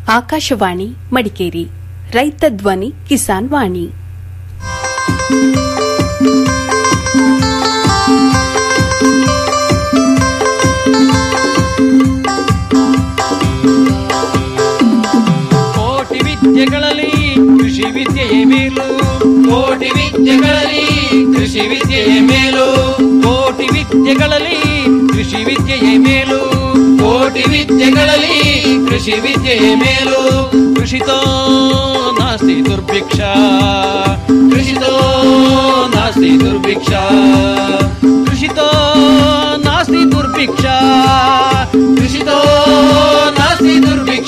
ಆಕಾಶವಾಣಿ ಮಡಿಕೇರಿ ರೈತ ಧ್ವನಿ ಕಿಸಾನ್ ವಾಣಿ ಕೋಟಿ ವಿದ್ಯೆಗಳಲ್ಲಿ ಕೃಷಿ ವಿದ್ಯೆಯೇ ಮೇಲು ಕೋಟಿ ವಿದ್ಯೆಗಳಲ್ಲಿ ಕೃಷಿ ವಿದ್ಯೆಯೇ ಮೇಲು ಕೋಟಿ ವಿದ್ಯೆಗಳಲ್ಲಿ ಕೃಷಿ ವಿದ್ಯೆಯೇ ಮೇಲು ಕೋಟಿ ವಿದ್ಯೆಗಳಲ್ಲಿ ಕೃಷಿ ವಿದ್ಯೆಯೇ ಮೇಲು ಕೃಷಿತೋ ನಾಸ್ತಿ ದುರ್ಭಿಕ್ಷ ಕೃಷಿತೋ ನಾಸ್ತಿ ದುರ್ಭಿಕ್ಷ ಕೃಷಿತೋ ನಾಸ್ತಿ ದುರ್ಭಿಕ್ಷ ಕೃಷಿತೋ ನಾಸ್ತಿ ದುರ್ಭಿಕ್ಷ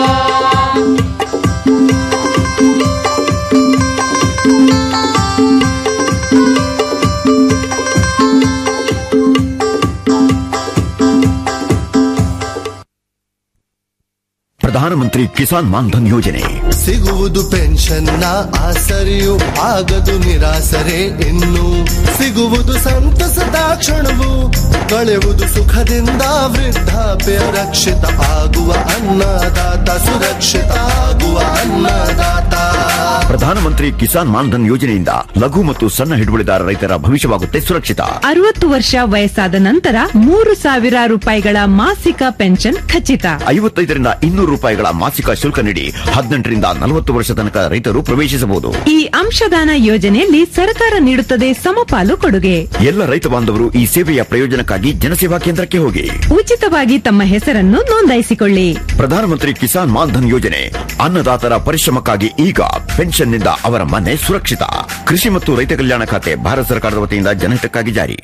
ಪ್ರಧಾನಮಂತ್ರಿ ಕಿಸಾನ್ ಮಾನ್ಧನ್ ಯೋಜನೆ ಸಿಗುವುದು ಪೆನ್ಷನ್ನ ಆಸರೆಯು ಆಗದು ನಿರಾಸರೆ ಇನ್ನು ಸಿಗುವುದು ಸಂತಸದ ಕ್ಷಣವು ಕಳೆಯುವುದು ಸುಖದಿಂದ ವೃದ್ಧಾಪ್ಯ ರಕ್ಷಿತ ಆಗುವ ಅನ್ನದಾತ ಸುರಕ್ಷಿತ ಆಗುವ ಅನ್ನದಾತ ಪ್ರಧಾನಮಂತ್ರಿ ಕಿಸಾನ್ ಮಾನ್ಧನ್ ಯೋಜನೆಯಿಂದ ಲಘು ಮತ್ತು ಸಣ್ಣ ಹಿಡುವಳಿದಾರ ರೈತರ ಭವಿಷ್ಯವಾಗುತ್ತೆ ಸುರಕ್ಷಿತ ಅರವತ್ತು ವರ್ಷ ವಯಸ್ಸಾದ ನಂತರ ಮೂರು ಸಾವಿರ ರೂಪಾಯಿಗಳ ಮಾಸಿಕ ಪೆನ್ಷನ್ ಖಚಿತ ಐವತ್ತೈದರಿಂದ ಇನ್ನೂರು ರೂಪಾಯಿಗಳ ಮಾಸಿಕ ಶುಲ್ಕ ನೀಡಿ ಹದಿನೆಂಟರಿಂದ ನಲವತ್ತು ವರ್ಷ ತನಕ ರೈತರು ಪ್ರವೇಶಿಸಬಹುದು ಈ ಅಂಶದಾನ ಯೋಜನೆಯಲ್ಲಿ ಸರ್ಕಾರ ನೀಡುತ್ತದೆ ಸಮಪಾಲು ಕೊಡುಗೆ ಎಲ್ಲ ರೈತ ಬಾಂಧವರು ಈ ಸೇವೆಯ ಪ್ರಯೋಜನಕ್ಕಾಗಿ ಜನಸೇವಾ ಕೇಂದ್ರಕ್ಕೆ ಹೋಗಿ ಉಚಿತವಾಗಿ ತಮ್ಮ ಹೆಸರನ್ನು ನೋಂದಾಯಿಸಿಕೊಳ್ಳಿ ಪ್ರಧಾನಮಂತ್ರಿ ಕಿಸಾನ್ ಮಾನ್ಧನ್ ಯೋಜನೆ ಅನ್ನದಾತರ ಪರಿಶ್ರಮಕ್ಕಾಗಿ ಈಗ ಪೆನ್ಷನ್ನಿಂದ ಅವರ ಮನೆ ಸುರಕ್ಷಿತ ಕೃಷಿ ಮತ್ತು ರೈತ ಕಲ್ಯಾಣ ಖಾತೆ ಭಾರತ ಸರ್ಕಾರದ ವತಿಯಿಂದ ಜನಹಿತಕ್ಕಾಗಿ ಜಾರಿ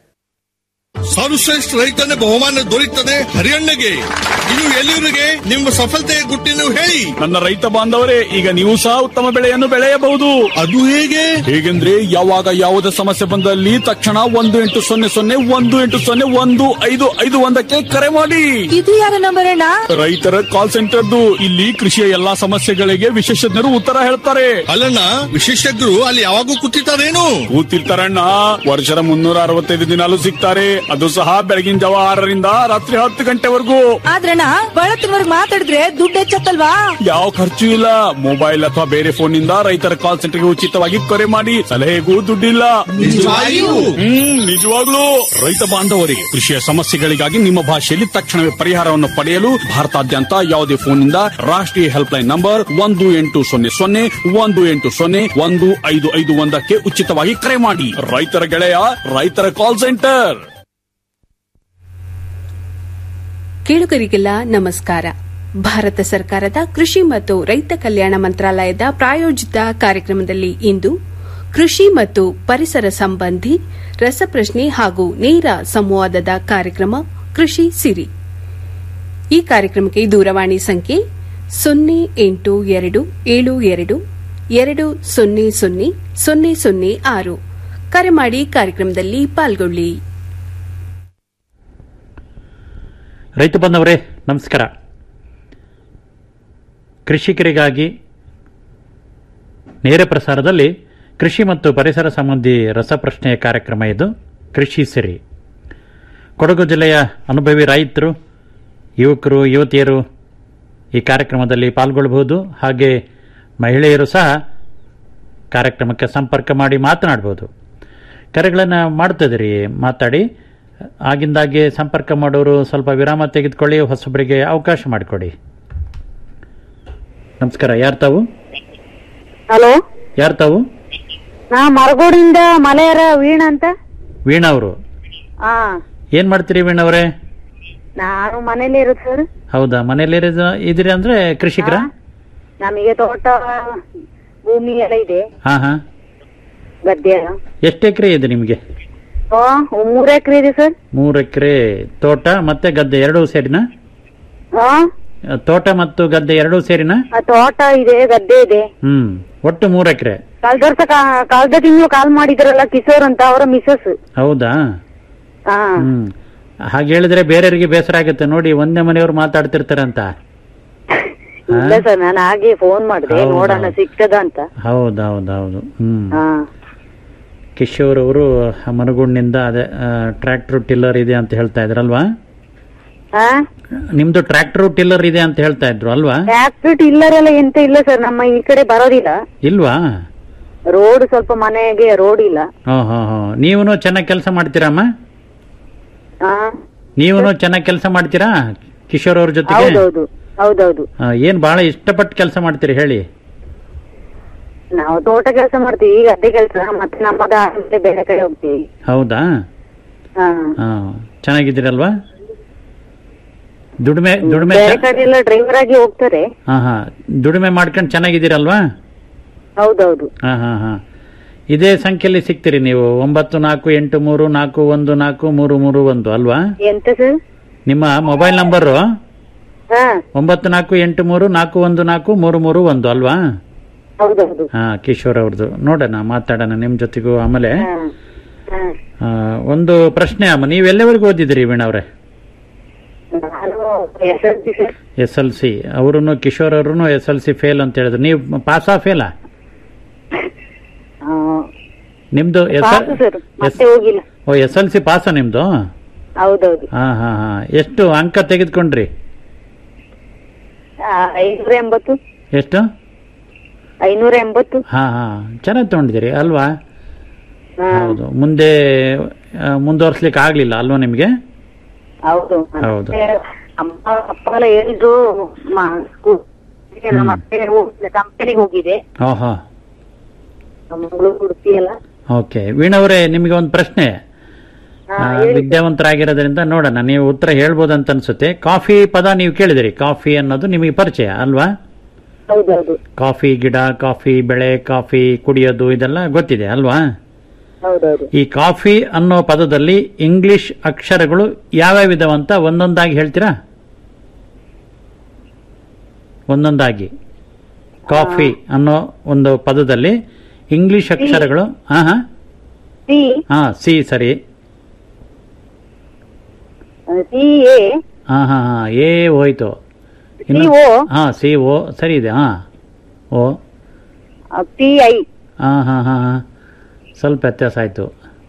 ಸರ್ವಶ್ರೇಷ್ಠ ರೈತನ ಬಹುಮಾನ ದೊರೆಯುತ್ತದೆ ಹರಿಯಣ್ಣಗೆ ಇದು ಎಲ್ಲಿವರಿಗೆ ನಿಮ್ಮ ಸಫಲತೆಯ ಗುಟ್ಟಿನ ಹೇಳಿ ನನ್ನ ರೈತ ಬಾಂಧವರೇ ಈಗ ನೀವು ಸಹ ಉತ್ತಮ ಬೆಳೆಯನ್ನು ಬೆಳೆಯಬಹುದು ಅದು ಹೇಗೆ ಹೇಗೆಂದ್ರೆ ಯಾವಾಗ ಯಾವುದೇ ಸಮಸ್ಯೆ ಬಂದಲ್ಲಿ ತಕ್ಷಣ ಒಂದು ಎಂಟು ಸೊನ್ನೆ ಸೊನ್ನೆ ಒಂದು ಎಂಟು ಸೊನ್ನೆ ಒಂದು ಐದು ಐದು ಒಂದಕ್ಕೆ ಕರೆ ಮಾಡಿ ಇದು ಯಾರ ನಂಬರ್ ಅಣ್ಣ ರೈತರ ಕಾಲ್ ಸೆಂಟರ್ದು ಇಲ್ಲಿ ಕೃಷಿಯ ಎಲ್ಲಾ ಸಮಸ್ಯೆಗಳಿಗೆ ವಿಶೇಷಜ್ಞರು ಉತ್ತರ ಹೇಳ್ತಾರೆ ಅಲ್ಲಣ್ಣ ವಿಶೇಷಜ್ಞರು ಅಲ್ಲಿ ಯಾವಾಗೂ ಕೂತಿರ್ತಾರೇನು ಕೂತಿರ್ತಾರಣ್ಣ ವರ್ಷದ ಮುನ್ನೂರ ಅರವತ್ತೈದು ದಿನಾಲು ಸಿಗ್ತಾರೆ ಅದು ಸಹ ಬೆಳಗಿನ ಜಾವ ಆರರಿಂದ ರಾತ್ರಿ ಹತ್ತು ಗಂಟೆವರೆಗೂ ಆದ್ರಣ್ಣ ಬಳತ್ತಿನವರ್ಗ್ ಮಾತಾಡಿದ್ರೆ ದುಡ್ಡು ಹೆಚ್ಚತ್ತಲ್ವಾ ಯಾವ ಖರ್ಚು ಇಲ್ಲ ಮೊಬೈಲ್ ಅಥವಾ ಬೇರೆ ಫೋನ್ ನಿಂದ ರೈತರ ಕಾಲ್ ಸೆಂಟರ್ಗೆ ಉಚಿತವಾಗಿ ಕರೆ ಮಾಡಿ ಸಲಹೆಗೂ ದುಡ್ಡಿಲ್ಲ ನಿಜವಾಗಿಯೂ? ಹ್ಮ್ ನಿಜವಾಗ್ಲೂ ರೈತ ಬಾಂಧವರಿಗೆ ಕೃಷಿಯ ಸಮಸ್ಯೆಗಳಿಗಾಗಿ ನಿಮ್ಮ ಭಾಷೆಯಲ್ಲಿ ತಕ್ಷಣವೇ ಪರಿಹಾರವನ್ನು ಪಡೆಯಲು ಭಾರತಾದ್ಯಂತ ಯಾವುದೇ ಫೋನ್ನಿಂದ ರಾಷ್ಟ್ರೀಯ ಹೆಲ್ಪ್ ಲೈನ್ ನಂಬರ್ ಒಂದು ಎಂಟು ಸೊನ್ನೆ ಸೊನ್ನೆ ಒಂದು ಎಂಟು ಸೊನ್ನೆ ಒಂದು ಐದು ಐದು ಒಂದಕ್ಕೆ ಉಚಿತವಾಗಿ ಕರೆ ಮಾಡಿ ರೈತರ ಗೆಳೆಯ ರೈತರ ಕಾಲ್ ಸೆಂಟರ್ ಕೇಳುಗರಿಗೆಲ್ಲ ನಮಸ್ಕಾರ ಭಾರತ ಸರ್ಕಾರದ ಕೃಷಿ ಮತ್ತು ರೈತ ಕಲ್ಯಾಣ ಮಂತ್ರಾಲಯದ ಪ್ರಾಯೋಜಿತ ಕಾರ್ಯಕ್ರಮದಲ್ಲಿ ಇಂದು ಕೃಷಿ ಮತ್ತು ಪರಿಸರ ಸಂಬಂಧಿ ರಸಪ್ರಶ್ನೆ ಹಾಗೂ ನೇರ ಸಂವಾದದ ಕಾರ್ಯಕ್ರಮ ಕೃಷಿ ಸಿರಿ ಈ ಕಾರ್ಯಕ್ರಮಕ್ಕೆ ದೂರವಾಣಿ ಸಂಖ್ಯೆ ಸೊನ್ನೆ ಎಂಟು ಎರಡು ಏಳು ಎರಡು ಎರಡು ಸೊನ್ನೆ ಸೊನ್ನೆ ಸೊನ್ನೆ ಸೊನ್ನೆ ಆರು ಕರೆ ಮಾಡಿ ಕಾರ್ಯಕ್ರಮದಲ್ಲಿ ಪಾಲ್ಗೊಳ್ಳಿ ರೈತ ಬಂದವರೇ ನಮಸ್ಕಾರ ಕೃಷಿಕರಿಗಾಗಿ ನೇರ ಪ್ರಸಾರದಲ್ಲಿ ಕೃಷಿ ಮತ್ತು ಪರಿಸರ ಸಂಬಂಧಿ ರಸಪ್ರಶ್ನೆಯ ಕಾರ್ಯಕ್ರಮ ಇದು ಕೃಷಿ ಸಿರಿ ಕೊಡಗು ಜಿಲ್ಲೆಯ ಅನುಭವಿ ರೈತರು ಯುವಕರು ಯುವತಿಯರು ಈ ಕಾರ್ಯಕ್ರಮದಲ್ಲಿ ಪಾಲ್ಗೊಳ್ಳಬಹುದು ಹಾಗೆ ಮಹಿಳೆಯರು ಸಹ ಕಾರ್ಯಕ್ರಮಕ್ಕೆ ಸಂಪರ್ಕ ಮಾಡಿ ಮಾತನಾಡ್ಬೋದು ಕರೆಗಳನ್ನು ಮಾಡ್ತಿದ್ದೀರಿ ಮಾತಾಡಿ ಆಗಿಂದಾಗೆ ಸಂಪರ್ಕ ಮಾಡೋರು ಸ್ವಲ್ಪ ವಿರಾಮ ತೆಗೆದುಕೊಳ್ಳಿ ಹೊಸಬರಿಗೆ ಅವಕಾಶ ಮಾಡಿಕೊಡಿ ನಮಸ್ಕಾರ ಯಾರು ತಾವು ಹಲೋ ಯಾರು ತಾವು ನಾ ಮರಗೋಡಿಂದ ಮಲೆಯರ ವೀಣ ಅಂತ ವೀಣಾ ಅವರು ಹಾ ಏನ್ ಮಾಡ್ತೀರಿ ವೀಣಾ ಅವರೇ ನಾನು ಮನೇಲಿ ಇರೋದು ಸರ್ ಹೌದಾ ಮನೇಲಿ ಇದ್ದೀರಿ ಅಂದ್ರೆ ಕೃಷಿಕರ ನಮಗೆ ತೋಟ ಭೂಮಿ ಎಲ್ಲ ಇದೆ ಹಾ ಹಾ ಗದ್ದೆ ಎಲ್ಲ ಎಷ್ಟು ಎಕರೆ ಇದೆ ನಿಮಗೆ ಆ, ಮೂರ್ ಎಕರೆ ಇದೆ ಸರ್ ಮೂರು ಎಕರೆ ತೋಟ ಮತ್ತೆ ಗದ್ದೆ ಎರಡೂ ಸೇರಿನ ಹಾ ತೋಟ ಮತ್ತು ಗದ್ದೆ ಎರಡೂ ಸೇರಿನ ಆ ತೋಟ ಇದೆ ಗದ್ದೆ ಇದೆ ಹ್ಮ್ ಒಟ್ಟು ಮೂರು ಎಕರೆ ಕಳ್ದ ವರ್ಷ ಕಾ- ಕಳ್ದ ತಿಂಗಳು ಕಾಲ್ ಮಾಡಿದ್ರಲ್ಲ ಕಿಶೋರ್ ಅಂತ ಅವರ ಮಿಸಸ್ ಹೌದಾ ಹಾ ಹ್ಮ್ ಹಾಗೆ ಹೇಳಿದ್ರೆ ಬೇರೆಯವರಿಗೆ ಬೇಸರ ಆಗುತ್ತೆ ನೋಡಿ ಒಂದೇ ಮನೆಯವ್ರು ಮಾತಾಡ್ತಿರ್ತಾರೆ ಅಂತ ಇಲ್ಲ ಸರ್ ನಾನು ಹಾಗೆ ಫೋನ್ ಮಾಡಿದೆ ಹೌದಾ? ನೋಡೋಣ ಸಿಗ್ತದ ಅಂತ ಹೌದೌದೌದು ಹ್ಮ್ ಹಾ ಕಿಶೋರ್ ಅವರು ಮನಗುಂಡಿನಿಂದ ಅದೇ ಟ್ರ್ಯಾಕ್ಟರ್ ಟಿಲ್ಲರ್ ಇದೆ ಅಂತ ಹೇಳ್ತಾ ಇದ್ರಲ್ವಾ ಹಾ ನಿಮ್ದು ಟ್ರ್ಯಾಕ್ಟರ್ ಟಿಲ್ಲರ್ ಇದೆ ಅಂತ ಹೇಳ್ತಾ ಇದ್ರು ಅಲ್ವಾ ಟ್ರ್ಯಾಕ್ಟರ್ ಟಿಲ್ಲರ್ ಎಲ್ಲ ಎಂತ ಇಲ್ಲ ಸರ್ ನಮ್ಮ ಈ ಕಡೆ ಬರೋದಿಲ್ಲ ಇಲ್ವಾ ರೋಡ್ ಸ್ವಲ್ಪ ಮನೆಗೆ ರೋಡ್ ಇಲ್ಲ ಹೋ ಹೋ ಹೋ ನೀವೂ ಚೆನ್ನಾಗಿ ಕೆಲಸ ಮಾಡ್ತೀರಮ್ಮ ಹಾ ನೀವೂ ಚೆನ್ನಾಗಿ ಕೆಲಸ ಮಾಡ್ತೀರಾ ಕಿಶೋರ್ ಅವ್ರ ಜೊತೆಗೆ ಹೌದೌದು ಹೌದೌದು ಆ, ಏನ್ ಬಹಳ ಇಷ್ಟಪಟ್ಟು ಕೆಲಸ ಮಾಡ್ತೀರಿ ಹೇಳಿ ನಾವು ತೋಟ ಕೆಲಸ ಮಾಡ್ತೀವಿ ಈಗ ಅದೇ ಕೆಲಸ ಮತ್ತೆ ನಮ್ಮದ ಆದ್ಮೇಲೆ ಬೇರೆ ಕಡೆ ಹೋಗ್ತೀವಿ ಹೌದಾ ಹಾ ಹಾ ಚೆನ್ನಾಗಿದ್ದೀರಲ್ವಾ ದುಡಿಮೆ ದುಡಿಮೆ ಬೇರೆ ಕಡೆ ಎಲ್ಲ ಡ್ರೈವರ್ ಆಗಿ ಹೋಗ್ತಾರೆ ಹಾ ಹಾ ದುಡಿಮೆ ಮಾಡ್ಕೊಂಡು ಚೆನ್ನಾಗಿದ್ದೀರಲ್ವಾ ಹೌದೌದು ಹಾ ಹಾ ಹಾ ಇದೇ ಸಂಖ್ಯೆಯಲ್ಲಿ ಸಿಗ್ತೀರಿ ನೀವು ಒಂಬತ್ತು ನಾಲ್ಕು ಎಂಟು ಮೂರು ನಾಲ್ಕು ಒಂದು ನಾಲ್ಕು ಮೂರು ಮೂರು ಒಂದು ಅಲ್ವಾ ಎಂತ ಸರ್ ನಿಮ್ಮ ಮೊಬೈಲ್ ನಂಬರು ಹಾ ಒಂಬತ್ತು ನಾಲ್ಕು ಎಂಟು ಮೂರು ನಾಲ್ಕು ಒಂದು ನಾಲ್ಕು ಮೂರು ಮೂರು ಒಂದು ಅಲ್ವಾ ಹೌದೌದು ಹಾ ಕಿಶೋರ್ ಅವ್ರದ್ದು ನೋಡೋಣ ಮಾತಾಡೋಣ ನಿಮ್ ಜೊತೆಗೂ ಆಮೇಲೆ ಹಾ ಹಾ ಆ, ಒಂದು ಪ್ರಶ್ನೆ ಅಮ್ಮ ನೀವು ಎಲ್ಲಿವರೆಗೂ ಓದಿದಿರಿ ವೀಣಾ ಅವ್ರೆ ನಾನು S L C sir S L C ಅವರು ಕಿಶೋರ್ ಅವರು ಎಸ್ ಎಲ್ ಸಿ ಫೇಲ್ ಅಂತ ಹೇಳಿದ್ರು ನೀವು ಪಾಸಾ ಫೇಲಾ ನಿಮ್ದು ಎಸ್ ಪಾಸು ಸರ್ ಮತ್ತೆ ಹೋಗಿಲ್ಲ ಓ ಎಸ್ ಎಲ್ ಸಿ ಪಾಸ ನಿಮ್ದು ಹೌದೌದು ಹಾ ಹಾ ಹಾ ಎಷ್ಟು ಅಂಕ ತೆಗೆದುಕೊಂಡ್ರಿ ಆ, ಐನೂರ ಎಂಬತ್ತು ಎಷ್ಟು ಐನೂರ ಎಂಬತ್ತು ಹಾ ಹಾ ಚೆನ್ನಾಗಿ ತಗೊಂಡಿದ್ದೀರಿ ಅಲ್ವಾ ಹಾ ಹೌದು ಮುಂದೆ ಆ, ಮುಂದುವರ್ಸ್ಲಿಕ್ಕೆ ಆಗ್ಲಿಲ್ಲ ಅಲ್ವಾ ನಿಮ್ಗೆ ಹೌದು ಹೌದು. ಮತ್ತೆ ಅಮ್ಮ ಅಪ್ಪ ಎಲ್ಲ ಹೇಳಿದ್ರು ಮ- ಸ್ಕೂಲ್ ಗೆ ನಮ್ಮ ಅತ್ತೆ ಹೋಗಿದ್ದೆ ಕಂಪನಿಗೆ ಹೋಗಿದೆ ಹಾ ಹಾ ಮಂಗಳೂರು ಉಡುಪಿ ಎಲ್ಲ ಓಕೆ ವೀಣವರೇ ನಿಮಗೆ ಒಂದು ಪ್ರಶ್ನೆ ಆ, ವಿದ್ಯಾವಂತರಾಗಿರೋದ್ರಿಂದ ನೋಡೋಣ ನೀವು ಉತ್ತರ ಹೇಳ್ಬೋದಂತ ಅನ್ಸುತ್ತೆ ಕಾಫಿ ಪದ ನೀವು ಕೇಳಿದಿರಿ ಕಾಫಿ ಅನ್ನೋದು ನಿಮಗೆ ಪರಿಚಯ ಅಲ್ವಾ ಹೌದೌದು ಕಾಫಿ ಗಿಡ ಕಾಫಿ ಬೆಳೆ ಕಾಫಿ ಕುಡಿಯೋದು ಇದೆಲ್ಲ ಗೊತ್ತಿದೆ ಅಲ್ವಾ ಹೌದೌದು ಈ ಕಾಫಿ ಅನ್ನೋ ಪದದಲ್ಲಿ ಇಂಗ್ಲಿಷ್ ಅಕ್ಷರಗಳು ಯಾವ್ಯಾವ ಇದಾವಂತ ಒಂದೊಂದಾಗಿ ಹೇಳ್ತೀರಾ ಒಂದೊಂದಾಗಿ ಕಾಫಿ ಅನ್ನೋ ಒಂದು ಪದದಲ್ಲಿ ಇಂಗ್ಲಿಷ್ ಅಕ್ಷರಗಳು ಹಾ ಹಾ ಸಿ ಹಾ ಸಿ ಸರಿ ಸಿ ಎ ಹಾ ಹಾ ಹಾ ಏ ಹೋಯ್ತು ಇನ್ನು ಸಿ ಓ ಹಾ ಸಿ ಓ ಸರಿ ಇದೆ ಹಾ ಓ ಪಿ ಐ ಹಾ ಹಾ ಹಾ ಹಾ ಸ್ವಲ್ಪ ವ್ಯತ್ಯಾಸ ಆಯ್ತು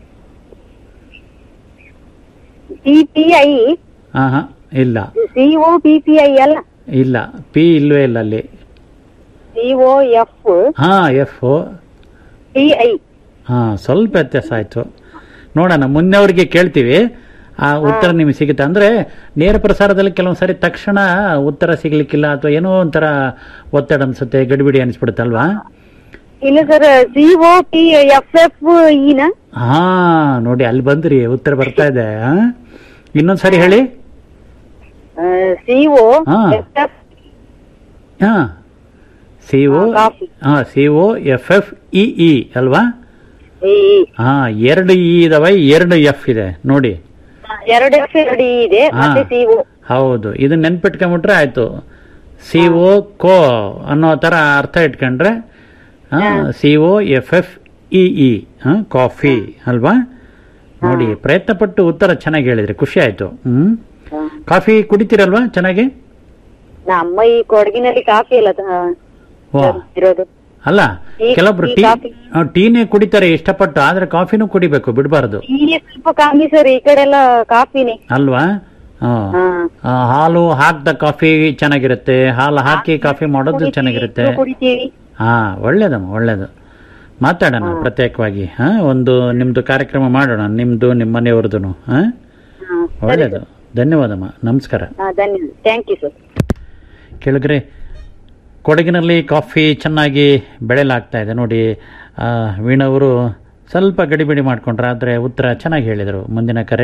ಸಿ ಪಿ ಐ ಹಾ ಹಾ ಇಲ್ಲ C O P P I ಅಲ್ಲ ಇಲ್ಲ ಪಿ ಇಲ್ವೇ ಇಲ್ಲ ಅಲ್ಲಿ ಸಿ ಓ ಎಫ್ ಹಾ ಎಫ್ ಪಿ ಐ ಹಾ ಸ್ವಲ್ಪ ವ್ಯತ್ಯಾಸ ಆಯ್ತು ನೋಡೋಣ ಮುನ್ನವ್ರಿಗೆ ಕೇಳ್ತೀವಿ ಆ ಉತ್ತರ ನಿಮಗೆ ಸಿಗುತ್ತೆ ಅಂದ್ರೆ ನೇರ ಪ್ರಸಾರದಲ್ಲಿ ಕೆಲವೊಂದು ಸಾರಿ ತಕ್ಷಣ ಉತ್ತರ ಸಿಗ್ಲಿಕ್ಕಿಲ್ಲ ಅಥವಾ ಏನೋ ಒಂಥರ ಒತ್ತಡ ಅನ್ಸುತ್ತೆ ಗಡಿಬಿಡಿ ಅನಿಸ್ಬಿಡುತ್ತಲ್ವಾ ಇಲ್ಲ sir C O P F F ಇನ ಹಾ ನೋಡಿ ಅಲ್ಲಿ ಬಂದ್ರಿ ಉತ್ತರ ಬರ್ತಾ ಇದೆ ಆ? ಇನ್ನೊಂದ್ ಸಾರಿ ಹೇಳಿ ಸಿ ಓ ಹಾ. ಎಫ್ ಎಫ್ ಹಾ ಸಿ ಒ ಕಾಫಿ ಹಾ C O F F E E ಅಲ್ವಾ ಈ ಹಾ ಎರಡು ಇ ಇದಾವೆ ಎರಡು ಎಫ್ ಇದೆ ನೋಡಿ ಎರಡು ಎಫ್ ಎರಡು ಇ ಇದೆ ಹಾ. ಮತ್ತೆ ಸಿ ಓ ಹೌದು ಇದು ನೆನ್ಪಿಟ್ಕೊಂಡ್ಬಿಟ್ರೆ ಆಯ್ತು ಸಿ ಒ ಕೋ ಅನ್ನೋ ತರ ಅರ್ಥ ಇಟ್ಕೊಂಡ್ರೆ C O F F E E coffee ಅಲ್ವಾ ನೋಡಿ ಪ್ರಯತ್ನ ಪಟ್ಟು ಉತ್ತರ ಚೆನ್ನಾಗಿ ಹೇಳಿದ್ರಿ ಖುಷಿ ಆಯ್ತು ಹ್ಮ್ ಕಾಫಿ ಕುಡಿತೀರಲ್ವಾ ಚೆನ್ನಾಗಿ ನಮ್ಮ ಈ ಕೊಡಗಿನಲ್ಲಿ ಕಾಫಿ ಎಲ್ಲ ತ- ವಾ ಇರೋದು ಅಲ್ಲ ಈ- ಕೆಲವೊಬ್ರು ಈ ಟೀ ಕಾಫಿ. ಆ, ಟೀನೇ ಕುಡಿತಾರೆ ಇಷ್ಟಪಟ್ಟು ಆದ್ರೆ ಕಾಫಿನೂ ಕುಡಿಬೇಕು ಬಿಡಬಾರ್ದು ಈಗ ಸ್ವಲ್ಪ ಕಮ್ಮಿ ಸರ್ ಈ ಕಡೆ ಎಲ್ಲ ಕಾಫಿನೇ ಅಲ್ವಾ ಹಾ. ಹಾ. ಆ, ಹಾಲು ಹಾಕ್ದ ಕಾಫಿ ಚೆನ್ನಾಗಿರುತ್ತೆ ಹಾಲು ಹಾಕಿ ಕಾಫಿ ಮಾಡೋದು ಚೆನ್ನಾಗಿರುತ್ತೆ ಇಬ್ರು ಕುಡಿತೀವಿ ಹಾ ಒಳ್ಳೇದಮ್ಮ ಒಳ್ಳೇದು ಮಾತಾಡೋಣ ಪ್ರತ್ಯೇಕವಾಗಿ ಹಾ ಒಂದು ನಿಮ್ದು ಕಾರ್ಯಕ್ರಮ ಮಾಡೋಣ ನಿಮ್ದು ನಿಮ್ಮ ಮನೆಯವ್ರದ್ದು ಹಾ ಹಾ, ಸರಿ ಒಳ್ಳೇದು ಧನ್ಯವಾದಮ್ಮ ನಮಸ್ಕಾರ ಹಾ ಧನ್ಯವಾದ ಥ್ಯಾಂಕ್ ಯು ಸರ್ ಕೆಳಗರೆ ಕೊಡಗಿನಲ್ಲಿ ಕಾಫಿ ಚೆನ್ನಾಗಿ ಬೆಳೆಯಲಾಗ್ತಾ ಇದೆ ನೋಡಿ ಆ, ವೀಣವರು ಸ್ವಲ್ಪ ಗಡಿಬಿಡಿ ಮಾಡ್ಕೊಂಡ್ರೆ ಆದರೆ ಉತ್ತರ ಚೆನ್ನಾಗಿ ಹೇಳಿದರು ಮುಂದಿನ ಕರೆ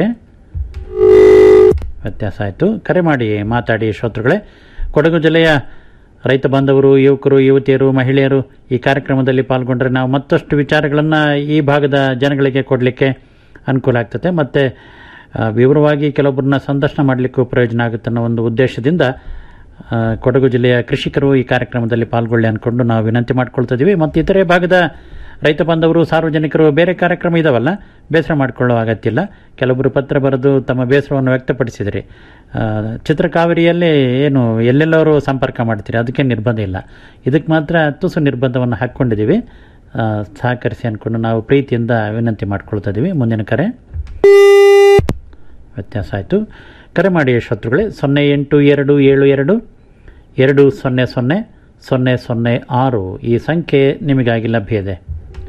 ವ್ಯತ್ಯಾಸ ಆಯಿತು ಕರೆ ಮಾಡಿ ಮಾತಾಡಿ ಶ್ರೋತೃಗಳೇ ಕೊಡಗು ಜಿಲ್ಲೆಯ ರೈತ ಬಾಂಧವರು ಯುವಕರು ಯುವತಿಯರು ಮಹಿಳೆಯರು ಈ ಕಾರ್ಯಕ್ರಮದಲ್ಲಿ ಪಾಲ್ಗೊಂಡ್ರೆ ನಾವು ಮತ್ತಷ್ಟು ವಿಚಾರಗಳನ್ನು ಈ ಭಾಗದ ಜನಗಳಿಗೆ ಕೊಡಲಿಕ್ಕೆ ಅನುಕೂಲ ಆಗ್ತದೆ ಮತ್ತು ಆ, ವಿವರವಾಗಿ ಕೆಲವೊಬ್ಬರನ್ನ ಸಂದರ್ಶನ ಮಾಡಲಿಕ್ಕೂ ಪ್ರಯೋಜನ ಆಗುತ್ತೆ ಅನ್ನೋ ಒಂದು ಉದ್ದೇಶದಿಂದ ಆ, ಕೊಡಗು ಜಿಲ್ಲೆಯ ಕೃಷಿಕರು ಈ ಕಾರ್ಯಕ್ರಮದಲ್ಲಿ ಪಾಲ್ಗೊಳ್ಳಿ ಅಂದ್ಕೊಂಡು ನಾವು ವಿನಂತಿ ಮಾಡ್ಕೊಳ್ತಾ ಇದ್ದೀವಿ ಮತ್ತು ಇತರೆ ಭಾಗದ ರೈತ ಬಾಂಧವರು ಸಾರ್ವಜನಿಕರು ಬೇರೆ ಕಾರ್ಯಕ್ರಮ ಇದಾವಲ್ಲ ಬೇಸರ ಮಾಡಿಕೊಳ್ಳೋ ಅಗತ್ಯ ಇಲ್ಲ ಕೆಲವೊಬ್ಬರು ಪತ್ರ ಬರೆದು ತಮ್ಮ ಬೇಸರವನ್ನು ವ್ಯಕ್ತಪಡಿಸಿದ್ರಿ ಆ, ಚಿತ್ರಕಾವೇರಿಯಲ್ಲಿ ಏನು ಎಲ್ಲೆಲ್ಲವರು ಸಂಪರ್ಕ ಮಾಡ್ತೀರಿ ಅದಕ್ಕೆ ನಿರ್ಬಂಧ ಇಲ್ಲ ಇದಕ್ಕೆ ಮಾತ್ರ ತುಸು ನಿರ್ಬಂಧವನ್ನು ಹಾಕ್ಕೊಂಡಿದ್ದೀವಿ ಆ, ಸಹಕರಿಸಿ ಅಂದ್ಕೊಂಡು ನಾವು ಪ್ರೀತಿಯಿಂದ ವಿನಂತಿ ಮಾಡ್ಕೊಳ್ತಾ ಇದ್ದೀವಿ ಮುಂದಿನ ಕರೆ ವ್ಯತ್ಯಾಸ ಆಯಿತು ಕರೆ ಮಾಡಿ ಶತ್ರುಗಳೇ ಸೊನ್ನೆ ಎಂಟು ಎರಡು ಏಳು ಎರಡು ಎರಡು ಸೊನ್ನೆ ಸೊನ್ನೆ ಸೊನ್ನೆ ಸೊನ್ನೆ ಆರು ಈ ಸಂಖ್ಯೆ ನಿಮಗಾಗಿ ಲಭ್ಯ ಇದೆ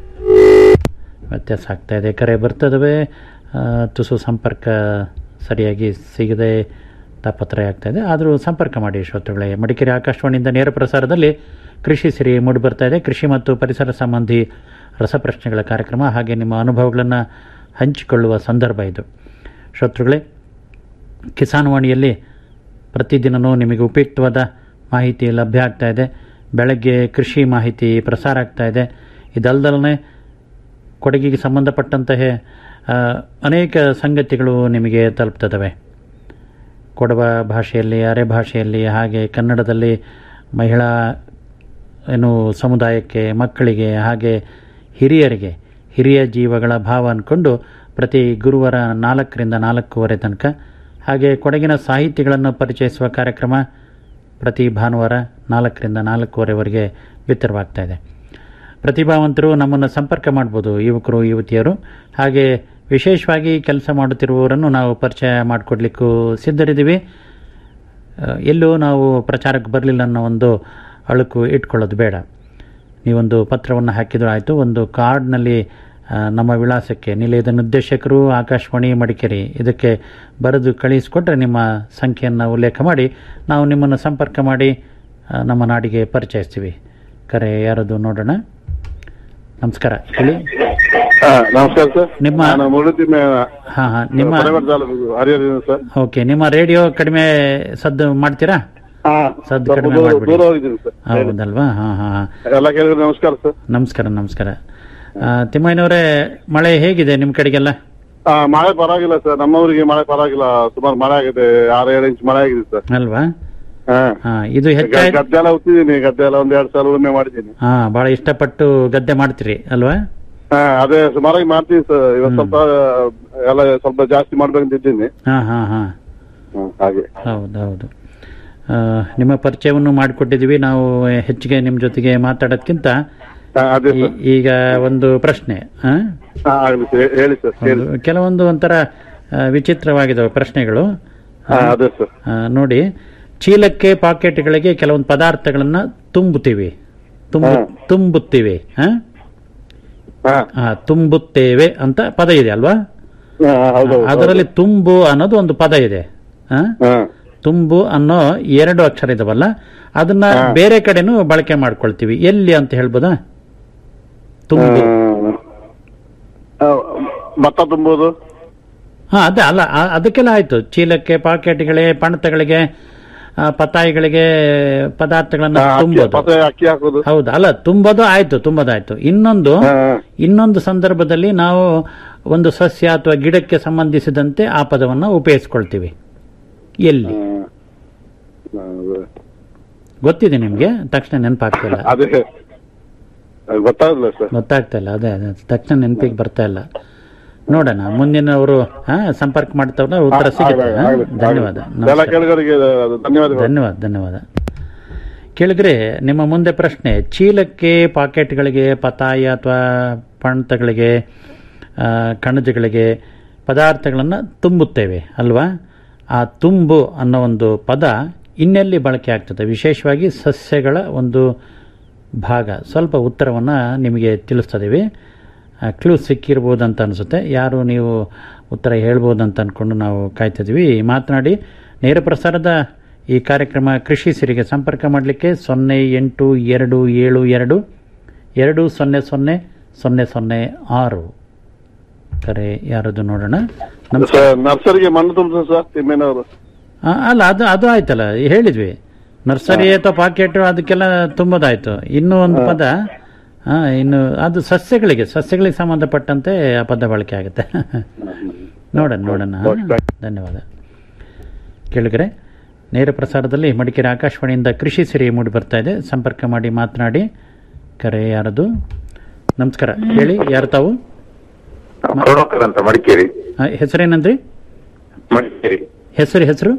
ವ್ಯತ್ಯಾಸ ಆಗ್ತಾ ಇದೆ ಕರೆ ಬರ್ತದವೆ ಆ, ತುಸು ಸಂಪರ್ಕ ಸರಿಯಾಗಿ ಸಿಗದೆ ತಾಪತ್ರಯ ಆಗ್ತಾ ಇದೆ ಆದರೂ ಸಂಪರ್ಕ ಮಾಡಿ ಶ್ರೋತೃಗಳೇ ಮಡಿಕೇರಿ ಆಕಾಶವಾಣಿಯಿಂದ ನೇರ ಪ್ರಸಾರದಲ್ಲಿ ಕೃಷಿ ಸಿರಿ ಮೂಡಿ ಬರ್ತಾ ಇದೆ ಕೃಷಿ ಮತ್ತು ಪರಿಸರ ಸಂಬಂಧಿ ರಸಪ್ರಶ್ನೆಗಳ ಕಾರ್ಯಕ್ರಮ ಹಾಗೆ ನಿಮ್ಮ ಅನುಭವಗಳನ್ನು ಹಂಚಿಕೊಳ್ಳುವ ಸಂದರ್ಭ ಇದು ಶ್ರೋತೃಗಳೇ ಕಿಸಾನ್ ವಾಣಿಯಲ್ಲಿ ಪ್ರತಿದಿನವೂ ನಿಮಗೆ ಉಪಯುಕ್ತವಾದ ಮಾಹಿತಿ ಲಭ್ಯ ಆಗ್ತಾ ಇದೆ ಬೆಳಗ್ಗೆ ಕೃಷಿ ಮಾಹಿತಿ ಪ್ರಸಾರ ಆಗ್ತಾ ಇದೆ ಇದಲ್ದಲೇ ಕೊಡಗಿಗೆ ಸಂಬಂಧಪಟ್ಟಂತಹ ಆ, ಅನೇಕ ಸಂಗತಿಗಳು ನಿಮಗೆ ತಲುಪ್ತದವೆ ಕೊಡವ ಭಾಷೆಯಲ್ಲಿ ಅರೆ ಭಾಷೆಯಲ್ಲಿ ಹಾಗೆ ಕನ್ನಡದಲ್ಲಿ ಮಹಿಳಾ ಏನು ಸಮುದಾಯಕ್ಕೆ ಮಕ್ಕಳಿಗೆ ಹಾಗೆ ಹಿರಿಯರಿಗೆ ಹಿರಿಯ ಜೀವಗಳ ಭಾವ ಅಂದ್ಕೊಂಡು ಪ್ರತಿ ಗುರುವಾರ ನಾಲ್ಕರಿಂದ ನಾಲ್ಕೂವರೆ ತನಕ ಹಾಗೆ ಕೊಡಗಿನ ಸಾಹಿತಿಗಳನ್ನು ಪರಿಚಯಿಸುವ ಕಾರ್ಯಕ್ರಮ ಪ್ರತಿ ಭಾನುವಾರ ನಾಲ್ಕರಿಂದ ನಾಲ್ಕೂವರೆವರೆಗೆ ಬಿತ್ತರವಾಗ್ತಾ ಇದೆ ಪ್ರತಿಭಾವಂತರು ನಮ್ಮನ್ನು ಸಂಪರ್ಕ ಮಾಡ್ಬೋದು ಯುವಕರು ಯುವತಿಯರು ಹಾಗೆ ವಿಶೇಷವಾಗಿ ಕೆಲಸ ಮಾಡುತ್ತಿರುವವರನ್ನು ನಾವು ಪರಿಚಯ ಮಾಡಿಕೊಡ್ಲಿಕ್ಕೂ ಸಿದ್ಧರಿದ್ದೀವಿ ಆ, ಎಲ್ಲೂ ನಾವು ಪ್ರಚಾರಕ್ಕೆ ಬರಲಿಲ್ಲ ಅನ್ನೋ ಒಂದು ಅಳುಕು ಇಟ್ಕೊಳ್ಳೋದು ಬೇಡ ನೀವೊಂದು ಪತ್ರವನ್ನು ಹಾಕಿದರೂ ಆಯಿತು ಒಂದು ಕಾರ್ಡ್ನಲ್ಲಿ ಆ, ನಮ್ಮ ವಿಳಾಸಕ್ಕೆ ನಿಲಯದ ನಿರ್ದೇಶಕರು ಆಕಾಶವಾಣಿ ಮಡಿಕೇರಿ ಇದಕ್ಕೆ ಬರೆದು ಕಳಿಸಿಕೊಟ್ರೆ ನಿಮ್ಮ ಸಂಖ್ಯೆಯನ್ನು ಉಲ್ಲೇಖ ಮಾಡಿ ನಾವು ನಿಮ್ಮನ್ನು ಸಂಪರ್ಕ ಮಾಡಿ ಆ, ನಮ್ಮ ನಾಡಿಗೆ ಪರಿಚಯಿಸ್ತೀವಿ ಕರೆ ಯಾರದು ನೋಡೋಣ ನಮಸ್ಕಾರ ಹೇಳಿ ಹಾ, ನಮಸ್ಕಾರ ಸರ್ ನಿಮ್ಮ ನಾನು ಮುರುತಿ ಹಾಂ ಹಾಂ ನಿಮ್ಮ ಹರಿಹರ ಸರ್ ಓಕೆ ನಿಮ್ಮ ರೇಡಿಯೋ ಕಡಿಮೆ ಸದ್ದು ಮಾಡ್ತೀರಾ ಹಾ ಸದ್ದು ಸ್ವಲ್ಪ ಕಡಿಮೆ ದೂರ ಮಾಡ್ಬಿಡಿ ದೂರ ಹೋಗಿದ್ದೀನಿ ಸರ್ ಹೌದಲ್ವಾ ಹಾಂ ಹಾಂ ಹಾಂ ಎಲ್ಲ ಕೇಳಿದ್ರೆ ನಮಸ್ಕಾರ ಸರ್ ನಮಸ್ಕಾರ ನಮಸ್ಕಾರ ಆ, ತಿಮ್ಮಯ್ಯನವರೇ ಮಳೆ ಹೇಗಿದೆ ನಿಮ್ಮ ಕಡೆಗೆಲ್ಲ ಆ, ಮಳೆ ಪರವಾಗಿಲ್ಲ ಸರ್ ನಮ್ಮವರಿಗೆ ಮಳೆ ಪರವಾಗಿಲ್ಲ ಸುಮಾರು ಮಳೆ ಆಗಿದೆ ಆರು ಏಳು ಇಂಚ್ ಮಳೆ ಆಗಿದೆ ಸರ್ ಅಲ್ವಾ ಹಾ ಹಾ ಇದು ಗ- ಹೆಚ್ಚಾಗಿ ಗದ್ದೆ ಎಲ್ಲ ಉತ್ತಿದ್ದೀನಿ ಗದ್ದೆ ಎಲ್ಲ ಒಂದ್ ಎರಡು ಸಲ ಉಳುಮೆ ಮಾಡಿದ್ದೀನಿ ಹಾ ಬಹಳ ಇಷ್ಟಪಟ್ಟು ಗದ್ದೆ ಮಾಡ್ತೀರಿ ಅಲ್ವಾ ಹಾ ಅದೇ ಸುಮಾರಾಗಿ ಮಾಡ್ತೀನಿ ಸರ್ ಇವತ್ತು ಸ್ವಲ್ಪ ಎಲ್ಲ ಸ್ವಲ್ಪ ಜಾಸ್ತಿ ಮಾಡ್ಬೇಕಂತ ಇದ್ದೀನಿ ಹಾ ಹಾ ಹಾ ಹ್ಮ್, ಹಾಗೆ ಹೌದು ಹೌದು ಆ, ನಿಮ್ಮ ಪರಿಚಯವನ್ನು ಮಾಡಿಕೊಟ್ಟಿದ್ದೀವಿ ನಾವು ಹೆಚ್ಚಿಗೆ ನಿಮ್ಮ ಜೊತೆಗೆ ಮಾತಾಡೋದ್ಕಿಂತ ಹಾ, ಅದೇ ಈ- ಈಗ ಒಂದು ಪ್ರಶ್ನೆ ಆ? ಹಾ ಆಗ್ಲಿ ಸರ್ ಹೇಳಿ ಸರ್ ಹೇಳಿ ಒಂದು- ಕೆಲವೊಂದು ಒಂಥರ ಆ, ವಿಚಿತ್ರವಾಗಿದ್ದಾವೆ ಪ್ರಶ್ನೆಗಳು ಹಾ ಅದೇ ಸರ್ ಆ, ನೋಡಿ ಚೀಲಕ್ಕೆ ಪಾಕೆಟ್ಗಳಿಗೆ ಕೆಲವೊಂದು ಪದಾರ್ಥಗಳನ್ನ ತುಂಬುತ್ತೀವಿ ತುಂಬು ತುಂಬುತ್ತೀವಿ ಆ? ಆ, ತುಂಬುತ್ತೇವೆ ಅಂತ ಪದ ಇದೆ ಅಲ್ವಾ ಹಾ, ಹೌದು ಅದರಲ್ಲಿ ತುಂಬು ಅನ್ನೋದು ಒಂದು ಪದ ಇದೆ ಆ? ತುಂಬು ಅನ್ನೋ ಎರಡು ಅಕ್ಷರ ಇದಾವಲ್ಲ ಅದನ್ನ ಬೇರೆ ಕಡೆನೂ ಬಳಕೆ ಮಾಡ್ಕೊಳ್ತೀವಿ ಎಲ್ಲಿ ಅಂತ ಹೇಳ್ಬೋದಾ ತುಂಬು ಆ, ಭತ್ತ ತುಂಬೋದು ಹಾ ಅದೇ ಅಲ್ಲ ಆ- ಅದಕ್ಕೆಲ್ಲ ಆಯ್ತು ಚೀಲಕ್ಕೆ ಪಾಕೆಟ್ಗಳಿಗೆ ಪಣತಗಳಿಗೆ ಆ, ಪತಾಯಿಗಳಿಗೆ ಪದಾರ್ಥಗಳನ್ನ ಹಾ, ಅಕ್ಕಿ- ತುಂಬೋದು ಮತ್ತೆ ಅಕ್ಕಿ ಹಾಕೋದು ಹೌದು ಅಲ್ಲ ತುಂಬೋದು ಆಯ್ತು ತುಂಬೋದಾಯ್ತು ಇನ್ನೊಂದು ಇನ್ನೊಂದು ಸಂದರ್ಭದಲ್ಲಿ ನಾವು ಒಂದು ಸಸ್ಯ ಅಥವಾ ಗಿಡಕ್ಕೆ ಸಂಬಂಧಿಸಿದಂತೆ ಆ ಪದವನ್ನ ಉಪಯೋಗಿಸ್ಕೊಳ್ತೀವಿ ಎಲ್ಲಿ ಗೊತ್ತಿದೆ ನಿಮ್ಗೆ ತಕ್ಷಣ ನೆನಪಾಗ್ತಿಲ್ಲ ಅದೇ ಅದು ಗೊತ್ತಾಗಲ್ಲ ಸರ್ ಗೊತ್ತಾಗ್ತಾ ಇಲ್ಲ ಅದೇ ಅದೇ ತಕ್ಷಣ ನೆನಪಿಗೆ ಬರ್ತಾ ಇಲ್ಲ ನೋಡೋಣ ಮುಂದಿನವರು ಹಾ ಸಂಪರ್ಕ ಮಾಡ್ತಾವ್ರ ಉತ್ತರ ಆ- ಸಿಗುತ್ತೆ ಆಗ್ಲಿ, ಹಾ? ಆಗ್ಲಿ, ಧನ್ಯವಾದ ಆಗ್ಲಿ. ಎಲ್ಲ ನಮಸ್ಕಾರ. ಕೇಳಿದವರಿಗೆ ಅದು ಧನ್ಯವಾದಗಳು ಧನ್ಯವಾದ ಧನ್ಯವಾದ ಕೇಳಿದ್ರೆ ನಿಮ್ಮ ಮುಂದೆ ಪ್ರಶ್ನೆ ಚೀಲಕ್ಕೆ ಪಾಕೆಟ್ಗಳಿಗೆ ಪತಾಯ ಅಥವಾ ಪಣತಗಳಿಗೆ ಆ, ಕಣಜಗಳಿಗೆ ಪದಾರ್ಥಗಳನ್ನು ತುಂಬುತ್ತೇವೆ ಅಲ್ವಾ ಆ ತುಂಬು ಅನ್ನೋ ಒಂದು ಪದ ಇನ್ನೆಲ್ಲಿ ಬಳಕೆ ಆಗ್ತದೆ ವಿಶೇಷವಾಗಿ ಸಸ್ಯಗಳ ಒಂದು ಭಾಗ ಸ್ವಲ್ಪ ಉತ್ತರವನ್ನು ನಿಮಗೆ ತಿಳಿಸ್ತದೀವಿ ಕ್ಲೂ ಸಿಕ್ಕಿರ್ಬೋದು ಅಂತ ಅನಿಸುತ್ತೆ ಯಾರು ನೀವು ಉತ್ತರ ಹೇಳ್ಬೋದು ಅಂತ ಅಂದ್ಕೊಂಡು ನಾವು ಕಾಯ್ತಿದ್ವಿ ಮಾತನಾಡಿ ನೇರ ಪ್ರಸಾರದ ಈ ಕಾರ್ಯಕ್ರಮ ಕೃಷಿ ಸಿರಿಗೆ ಸಂಪರ್ಕ ಮಾಡಲಿಕ್ಕೆ ಸೊನ್ನೆ ಎಂಟು ಎರಡು ಏಳು ಎರಡು ಎರಡು ಸೊನ್ನೆ ಸೊನ್ನೆ ಸೊನ್ನೆ ಸೊನ್ನೆ ಆರು ಕರೆ ಯಾರದು ನೋಡೋಣ ನಮಸ್ಕಾರ ಸರ್ ನರ್ಸರಿಗೆ ಮಣ್ಣು ತುಂಬಿಸ ಸರ್ ತಿಮ್ಮೇನವರು ಆ, ಅಲ್ಲ ಅದು ಅದು ಆಯ್ತಲ್ಲ ಹೇಳಿದ್ವಿ ನರ್ಸರಿ ಅಥವಾ ಪಾಕೆಟ್ ಅದಕ್ಕೆಲ್ಲ ತುಂಬೋದಾಯ್ತು ಇನ್ನೂ ಒಂದು ಪದ ಆ, ಇನ್ನು ಅದು ಸಸ್ಯಗಳಿಗೆ ಸಸ್ಯಗಳಿಗೆ ಸಂಬಂಧಪಟ್ಟಂತೆ ಆ ಪದ ಬಳಕೆ ಆಗುತ್ತೆ ನೋಡೋಣ ನೋಡೋಣ ಧನ್ಯವಾದ ಕೇಳಿದ್ರೆ ನೇರ ಪ್ರಸಾರದಲ್ಲಿ ಮಡಿಕೇರಿ ಆಕಾಶವಾಣಿಯಿಂದ ಕೃಷಿ ಸಿರಿ ಮೂಡಿ ಬರ್ತಾ ಇದೆ ಸಂಪರ್ಕ ಮಾಡಿ ಮಾತನಾಡಿ ಕರೆ ಯಾರದು ನಮಸ್ಕಾರ ಹೇಳಿ ಯಾರು ತಾವು ಕರುಣಾಕರ್ ಅಂತ ಮಡಿಕೇರಿ ಆ, ಹೆಸರೇನಂದ್ರಿ ಮಡಿಕೇರಿ ಹೆಸರು ಹೆಸರು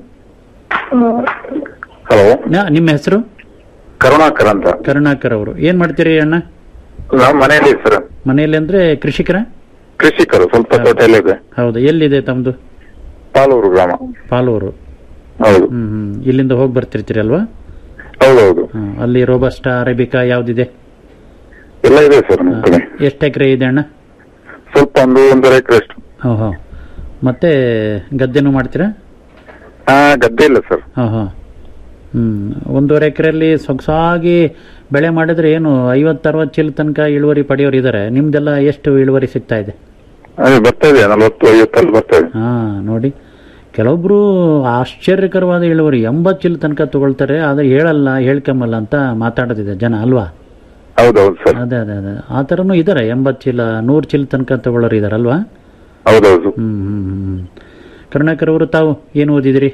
ಹಲೋ ನಾ- ನಿಮ್ಮ ಹೆಸರು ಕರುಣಾಕರ್ ಅಂತ ಕರುಣಾಕರ್ ಅವರು ಏನ್ ಮಾಡ್ತೀರಿ ಅಣ್ಣ ನಾವು ಮನೆಯಲ್ಲಿ ಸರ್ ಮನೆಯಲ್ಲಿ ಅಂದ್ರೆ ಕೃಷಿಕರ ಕೃಷಿಕರು ಸ್ವಲ್ಪ ತೋಟ ಎಲ್ಲ ಇದೆ ಹೌದು ಎಲ್ಲಿದೆ ತಮ್ದು ಸಾಲೂರು ಗ್ರಾಮ ಪಾಲೂರು ಹೌದು ಹ್ಮ್ ಹ್ಮ್ ಇಲ್ಲಿಂದ ಹೋಗಿ ಬರ್ತಿರ್ತೀರಿ ಅಲ್ವಾ ಹೌದೌದು ಹ್ಮ್. ಅಲ್ಲಿ ರೋಬಸ್ಟಾ ಅರೇಬಿಕಾ ಯಾವ್ದಿದೆ ಎಲ್ಲ ಇದೆ ಸರ್ ನಮ್ಮ ಕಡೆ ಎಷ್ಟು ಎಕರೆ ಇದೆ ಅಣ್ಣ ಸ್ವಲ್ಪ ಒಂದು ಒಂದೂವರೆ ಎಕರೆ ಅಷ್ಟು ಹೋ ಹೋ ಮತ್ತೆ ಗದ್ದೆನೂ ಮಾಡ್ತೀರಾ ಹಾ ಗದ್ದೆ ಇಲ್ಲ ಸರ್ ಹಾ ಹಾ ಹ್ಮ್ ಒಂದೂವರೆ ಎಕರೆಯಲ್ಲಿ ಸೊಗಸಾಗಿ ಬೆಳೆ ಮಾಡಿದ್ರೆ ಏನು ಐವತ್ತು ಅರವತ್ತು ಚೀಲ ತನಕ ಇಳುವರಿ ಪಡೆಯೋರು ಇದ್ದಾರೆ ನಿಮ್ದೆಲ್ಲ ಎಷ್ಟು ಇಳುವರಿ ಸಿಗ್ತಾ ಇದೆ ಅದೇ ಬರ್ತಾ ಇದೆ ನಲವತ್ತು ಐವತ್ತಲ್ಲಿ ಬರ್ತಾ ಇದೆ ಹಾ ನೋಡಿ ಕೆಲವೊಬ್ರು ಆಶ್ಚರ್ಯಕರವಾದ ಇಳುವರಿ ಎಂಬತ್ತು ಚೀಲ ತನಕ ತಗೊಳ್ತಾರೆ ಆದ್ರೆ ಹೇಳಲ್ಲ ಹೇಳ್ಕೊಂಬಲ್ಲ ಅಂತ ಮಾತಾಡೋದಿದೆ ಜನ ಅಲ್ವಾ ಹೌದೌದು ಸರ್ ಅದೇ ಅದೇ ಅದೇ ಆ ಥರನೂ ಇದ್ದಾರೆ ಎಂಬತ್ತು ಚೀಲ ನೂರು ಚೀಲ ತನಕ ತಗೊಳ್ಳೋರು ಇದಾರಲ್ವಾ ಹೌದೌದು ಹ್ಮ್ ಹ್ಮ್ ಹ್ಮ್ ಕರುಣಾಕರ್ ಅವರು ತಾವು ಏನು ಓದಿದಿರಿ